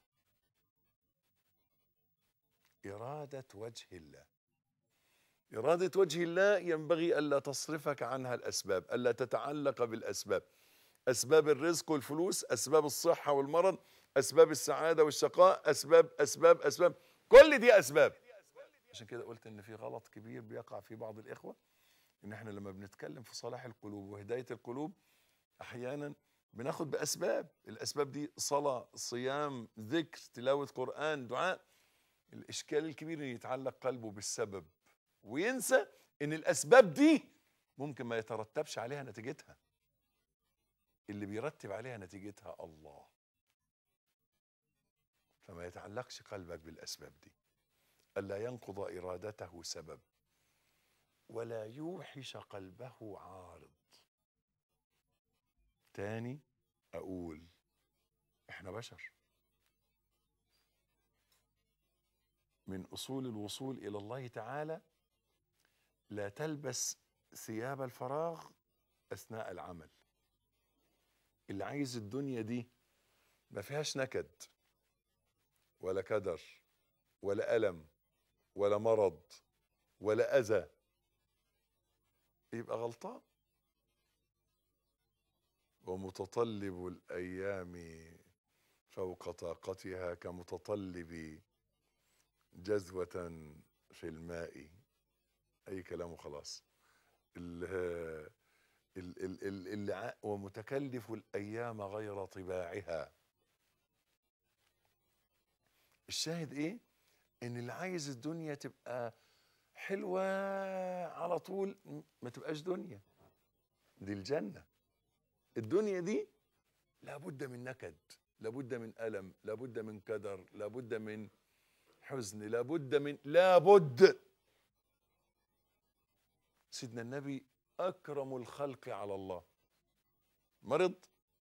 B: إرادة وجه الله إرادة وجه الله ينبغي ألا تصرفك عنها الأسباب ألا تتعلق بالأسباب أسباب الرزق والفلوس أسباب الصحة والمرض أسباب السعادة والشقاء أسباب أسباب أسباب كل دي أسباب عشان كده قلت إن في غلط كبير بيقع في بعض الإخوة إن إحنا لما بنتكلم في صلاح القلوب وهداية القلوب أحيانا بناخد بأسباب الأسباب دي صلاة صيام ذكر تلاوة قرآن دعاء الإشكال الكبير إن يتعلق قلبه بالسبب وينسى إن الأسباب دي ممكن ما يترتبش عليها نتيجتها اللي بيرتب عليها نتيجتها الله فما يتعلقش قلبك بالأسباب دي ألا ينقض إرادته سبب ولا يوحش قلبه عارض تاني أقول إحنا بشر من أصول الوصول إلى الله تعالى لا تلبس ثياب الفراغ أثناء العمل اللي عايز الدنيا دي ما فيهاش نكد ولا كدر ولا ألم ولا مرض ولا أذى يبقى غلطان ومتطلب الأيام فوق طاقتها كمتطلب جذوة في الماء أي كلام وخلاص ال- ال- ال- ال- اللي ع- ومتكلف الأيام غير طباعها الشاهد إيه؟ إن اللي عايز الدنيا تبقى حلوة على طول م- ما تبقاش دنيا دي الجنة الدنيا دي لابد من نكد لابد من ألم لابد من كدر لابد من حزن لابد من لابد سيدنا النبي أكرم الخلق على الله مرض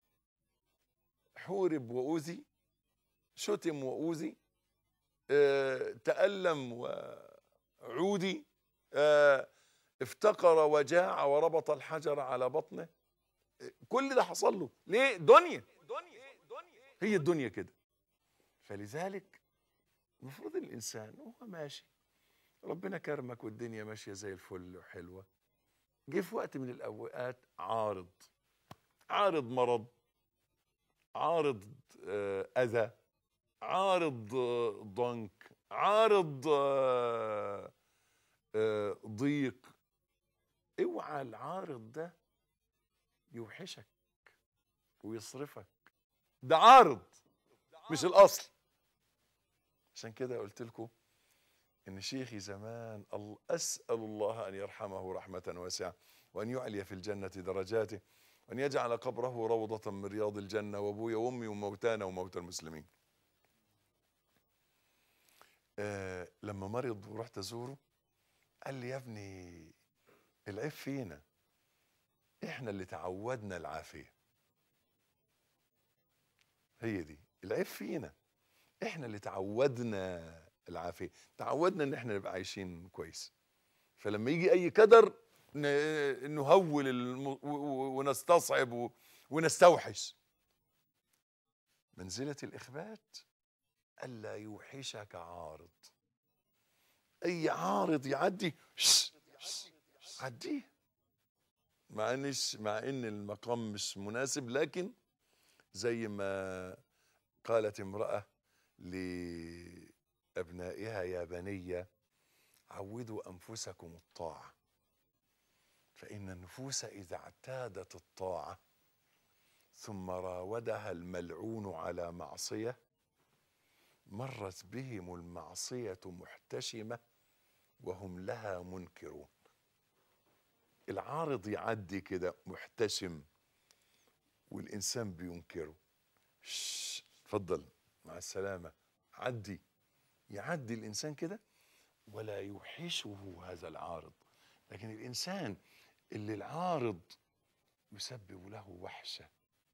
B: حورب وأوذي شتم وأوذي آه، تألم وعودي آه، افتقر وجاع وربط الحجر على بطنه آه، كل ده حصل له ليه دنيا هي الدنيا كده فلذلك المفروض الإنسان وهو ماشي ربنا كرمك والدنيا ماشية زي الفل وحلوة جه في وقت من الأوقات عارض عارض مرض عارض آه، أذى عارض آه، ضنك عارض آه، آه، ضيق اوعى العارض ده يوحشك ويصرفك ده عارض مش الاصل عشان كده قلت لكم ان شيخي زمان الله اسال الله ان يرحمه رحمه واسعه وان يعلي في الجنه درجاته وان يجعل قبره روضه من رياض الجنه وابويا وامي وموتانا وموتى المسلمين آه لما مرض ورحت ازوره قال لي يا ابني العيب فينا احنا اللي تعودنا العافيه هي دي العيب فينا احنا اللي تعودنا العافيه تعودنا ان احنا نبقى عايشين كويس فلما يجي اي كدر ن- نهول الم... و- و- ونستصعب و- ونستوحش منزله الاخبات الا يوحشك عارض اي عارض يعدي شش شش عديه مع انش مع ان المقام مش مناسب لكن زي ما قالت امراه لابنائها يا بني عودوا انفسكم الطاعه فان النفوس اذا اعتادت الطاعه ثم راودها الملعون على معصيه مرت بهم المعصيه محتشمه وهم لها منكرون العارض يعدي كده محتشم والانسان بينكره شش، اتفضل مع السلامه عدي يعدي الانسان كده ولا يوحشه هذا العارض لكن الانسان اللي العارض يسبب له وحشه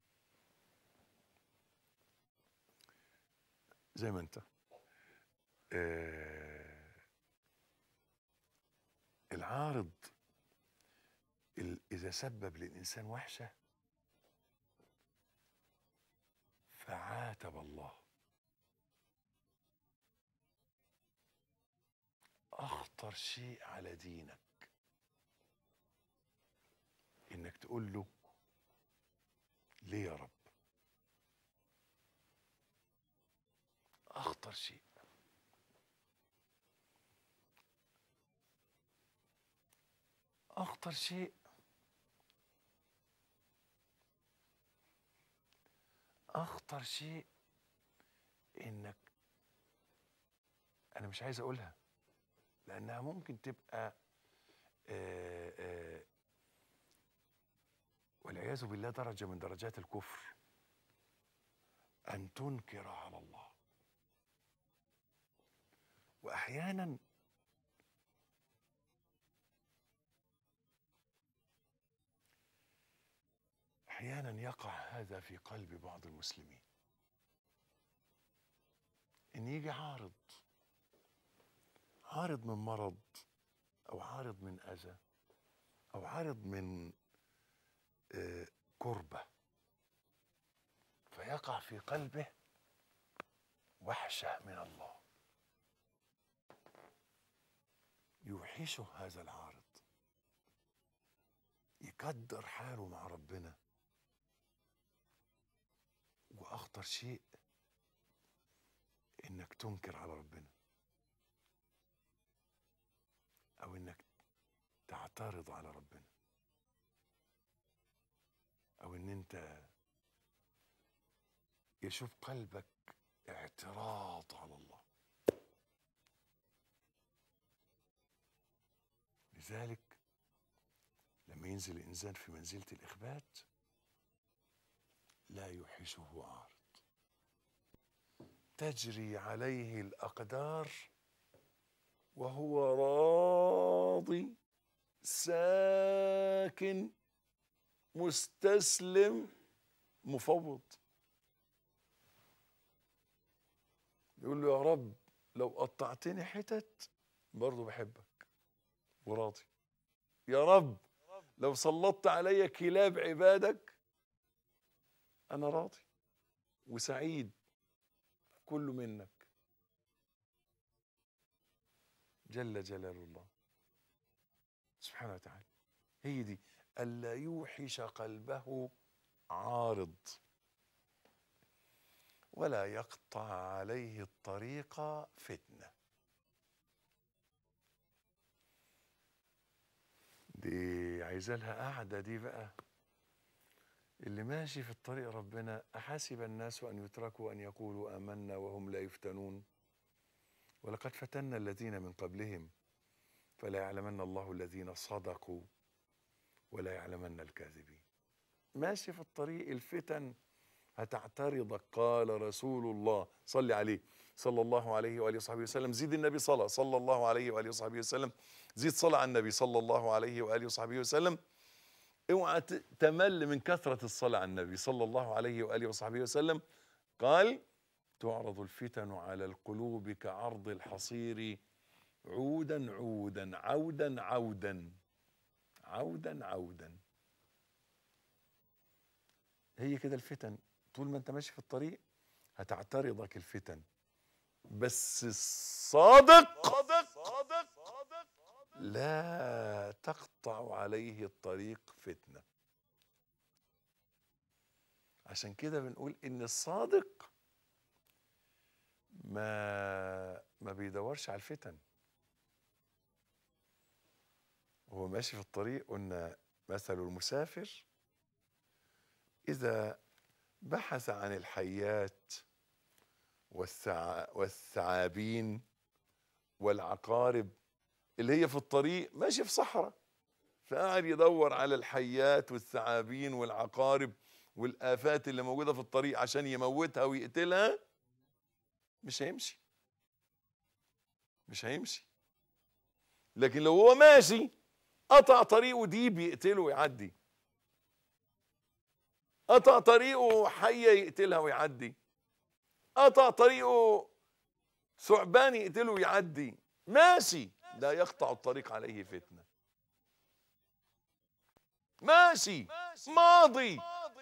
B: زي ما انت آه العارض ال- اذا سبب للانسان وحشه فعاتب الله اخطر شيء على دينك انك تقول له ليه يا رب اخطر شيء اخطر شيء اخطر شيء انك انا مش عايز اقولها لانها ممكن تبقى آه، آه، والعياذ بالله درجه من درجات الكفر ان تنكر على الله واحيانا احيانا يقع هذا في قلب بعض المسلمين ان يجي عارض عارض من مرض او عارض من اذى او عارض من آه، كربه فيقع في قلبه وحشه من الله يوحشه هذا العارض يقدر حاله مع ربنا واخطر شيء انك تنكر على ربنا او انك تعترض على ربنا او ان انت يشوف قلبك اعتراض على الله لذلك لما ينزل الإنسان في منزلة الإخبات لا يوحشه عارض تجري عليه الأقدار وهو راضي ساكن مستسلم مفوض يقول له يا رب لو قطعتني حتت برضه بحبك وراضي يا رب لو سلطت علي كلاب عبادك انا راضي وسعيد كله منك جل جلال الله سبحانه وتعالى هي دي ألا يوحش قلبه عارض ولا يقطع عليه الطريق فتنة دي عايزة لها قاعدة دي بقى اللي ماشي في الطريق ربنا أحسب الناس أن يتركوا أن يقولوا آمنا وهم لا يفتنون ولقد فتنا الذين من قبلهم فلا يعلمن الله الذين صدقوا ولا يعلمن الكاذبين ماشي في الطريق الفتن هتعترضك قال رسول الله صلي عليه صلى الله عليه واله وصحبه وسلم زيد النبي صلاه صلى الله عليه واله وصحبه وسلم زيد صلاه على النبي صلى الله عليه واله وصحبه وسلم اوعى ت- تمل من كثره الصلاه على النبي صلى الله عليه واله وصحبه وسلم قال تعرض الفتن على القلوب كعرض الحصير عودا عودا عودا عودا عودا عودا هي كده الفتن طول ما انت ماشي في الطريق هتعترضك الفتن بس الصادق لا تقطع عليه الطريق فتنه عشان كده بنقول ان الصادق ما ما بيدورش على الفتن هو ماشي في الطريق قلنا مثل المسافر إذا بحث عن الحيات والثع... والثعابين والعقارب اللي هي في الطريق ماشي في صحراء فقاعد يدور على الحيات والثعابين والعقارب والآفات اللي موجودة في الطريق عشان يموتها ويقتلها مش هيمشي مش هيمشي لكن لو هو ماشي قطع طريقه ديب يقتله ويعدي قطع طريقه حية يقتلها ويعدي قطع طريقه ثعبان يقتله ويعدي ماشي لا يقطع الطريق عليه فتنة ماشي ماضي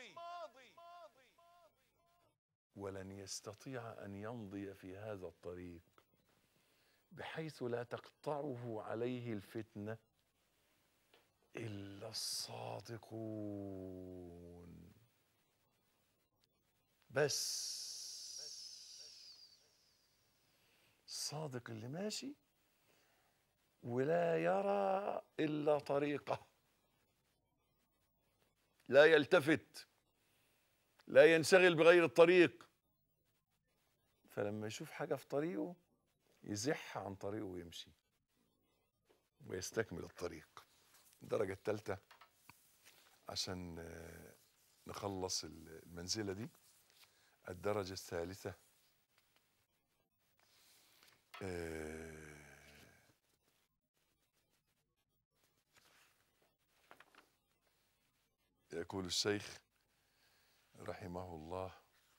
B: ولن يستطيع أن يمضي في هذا الطريق بحيث لا تقطعه عليه الفتنة إلا الصادقون بس الصادق اللي ماشي ولا يرى إلا طريقه لا يلتفت لا ينشغل بغير الطريق فلما يشوف حاجة في طريقه يزح عن طريقه ويمشي ويستكمل الطريق الدرجة الثالثة عشان آه، نخلص المنزلة دي الدرجة الثالثة آه، يقول الشيخ رحمه الله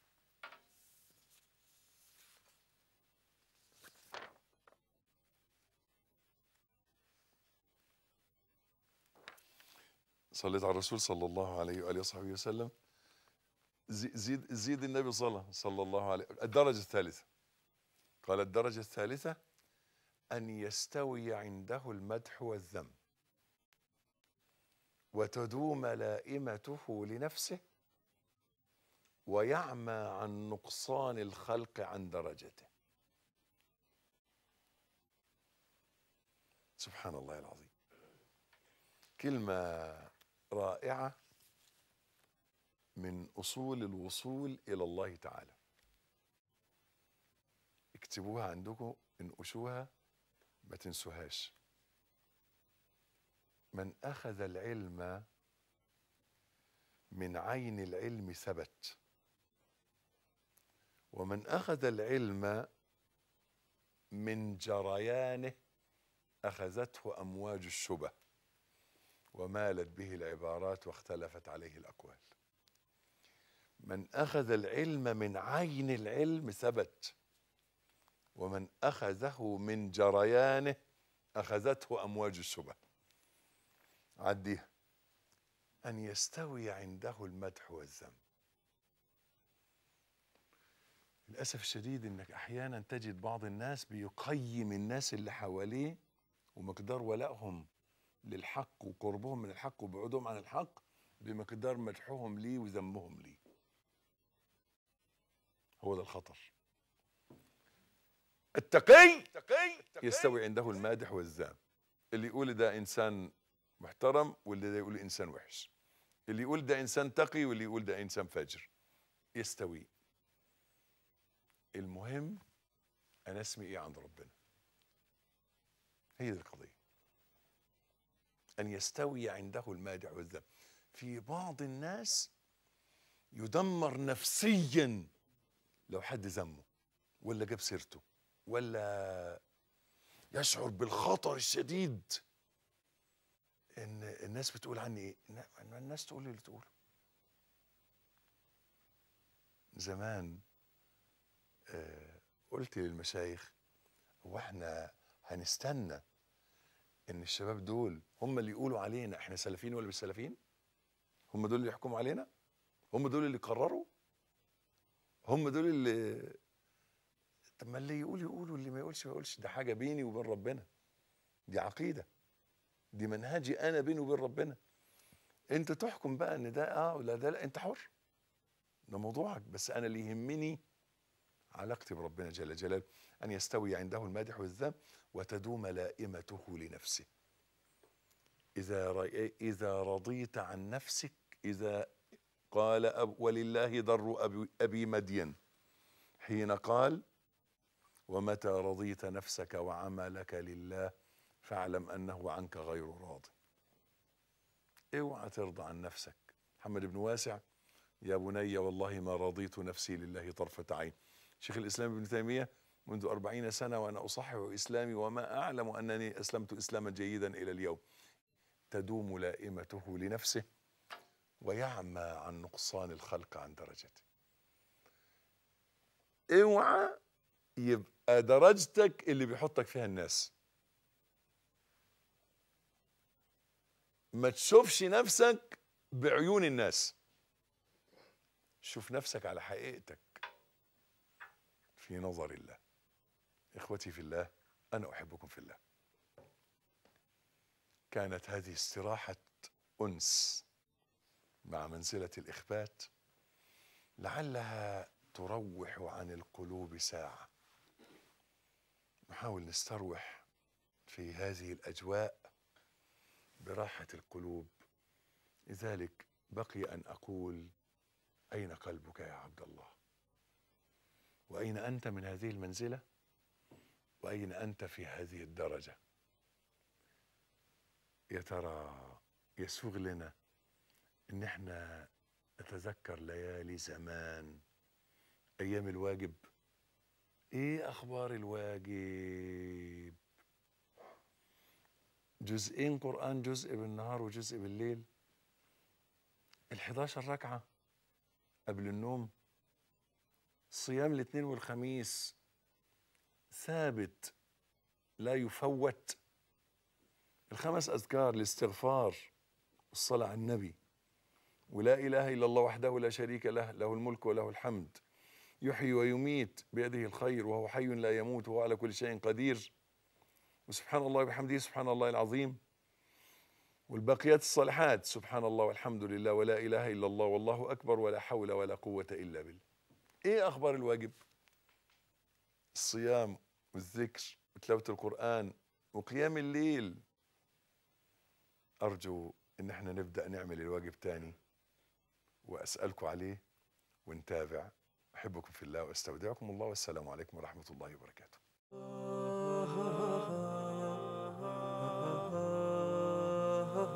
B: صليت على الرسول صلى الله عليه واله وصحبه وسلم زي- زيد زيد النبي صلى صلى الله عليه الدرجه الثالثه قال الدرجه الثالثه ان يستوي عنده المدح والذم وتدوم لائمته لنفسه ويعمى عن نقصان الخلق عن درجته سبحان الله العظيم كلمه رائعه من اصول الوصول الى الله تعالى اكتبوها عندكم انقشوها ما تنسوهاش من أخذ العلم من عين العلم ثبت ومن أخذ العلم من جريانه أخذته أمواج الشبه ومالت به العبارات واختلفت عليه الأقوال من أخذ العلم من عين العلم ثبت ومن أخذه من جريانه أخذته أمواج الشبه عديها أن يستوي عنده المدح والذم للأسف الشديد أنك أحيانا تجد بعض الناس بيقيم الناس اللي حواليه ومقدار ولائهم للحق وقربهم من الحق وبعدهم عن الحق بمقدار مدحهم ليه وذمهم ليه هو ده الخطر التقي يستوي عنده المادح والذام اللي يقول ده انسان محترم واللي ده يقول انسان وحش اللي يقول ده انسان تقي واللي يقول ده انسان فاجر يستوي المهم انا اسمي ايه عند ربنا هي دي القضيه ان يستوي عنده المادح والذم في بعض الناس يدمر نفسيا لو حد ذمه ولا جاب سيرته ولا يشعر بالخطر الشديد ان الناس بتقول عني ايه إن الناس تقول اللي تقوله زمان آه قلت للمشايخ هو احنا هنستنى ان الشباب دول هم اللي يقولوا علينا احنا سلفيين ولا مش سلفيين هم دول اللي يحكموا علينا هم دول اللي قرروا هم دول اللي طب ما اللي يقول يقول واللي ما يقولش ما يقولش ده حاجه بيني وبين ربنا دي عقيده دي منهجي انا بيني وبين ربنا انت تحكم بقى ان ده اه ولا ده لا انت حر ده موضوعك بس انا اللي يهمني علاقتي بربنا جل جلاله ان يستوي عنده المادح والذم وتدوم لائمته لنفسه اذا رأي اذا رضيت عن نفسك اذا قال أب ولله ضر أبي, أبي مدين حين قال ومتى رضيت نفسك وعملك لله فاعلم أنه عنك غير راض اوعى ترضى عن نفسك محمد بن واسع يا بني والله ما رضيت نفسي لله طرفة عين شيخ الإسلام ابن تيمية منذ أربعين سنة وأنا أصحح إسلامي وما أعلم أنني أسلمت إسلاما جيدا إلى اليوم تدوم لائمته لنفسه ويعمى عن نقصان الخلق عن درجته اوعى يبقى درجتك اللي بيحطك فيها الناس ما تشوفش نفسك بعيون الناس شوف نفسك على حقيقتك في نظر الله اخوتي في الله انا احبكم في الله كانت هذه استراحه انس مع منزله الاخبات لعلها تروح عن القلوب ساعه نحاول نستروح في هذه الاجواء براحه القلوب لذلك بقي ان اقول اين قلبك يا عبد الله واين انت من هذه المنزله واين انت في هذه الدرجه يا ترى يسوغ لنا ان احنا نتذكر ليالي زمان ايام الواجب ايه اخبار الواجب جزئين قران جزء بالنهار وجزء بالليل ال11 ركعه قبل النوم صيام الاثنين والخميس ثابت لا يفوت الخمس اذكار الاستغفار الصلاه على النبي ولا اله الا الله وحده لا شريك له له الملك وله الحمد يحيي ويميت بيده الخير وهو حي لا يموت وهو على كل شيء قدير وسبحان الله وبحمده سبحان الله العظيم والباقيات الصالحات سبحان الله والحمد لله ولا اله الا الله والله اكبر ولا حول ولا قوه الا بالله ايه اخبار الواجب الصيام والذكر وتلاوه القران وقيام الليل ارجو ان احنا نبدا نعمل الواجب تاني واسالكم عليه ونتابع احبكم في الله واستودعكم الله والسلام عليكم ورحمه الله وبركاته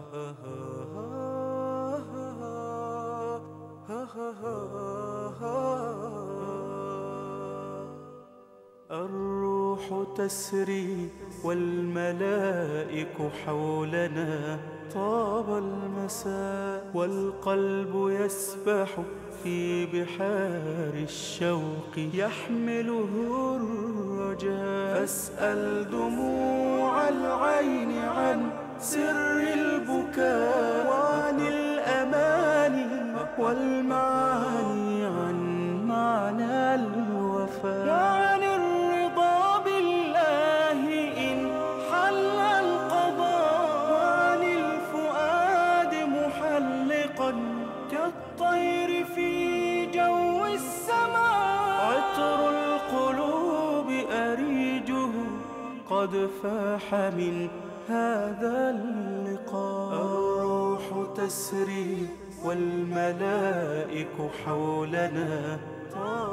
A: الروح تسري والملائك حولنا طاب المساء والقلب يسبح في بحار الشوق يحمله الرجاء فاسأل دموع العين عن سر البكاء وعن الأماني والمعاني عن معنى الوفاء وعن الرضا بالله إن حل القضاء وعن الفؤاد محلقا كالطير في جو السماء عطر القلوب أريجه قد فاح من هذا اللقاء الروح تسري والملائك حولنا طاب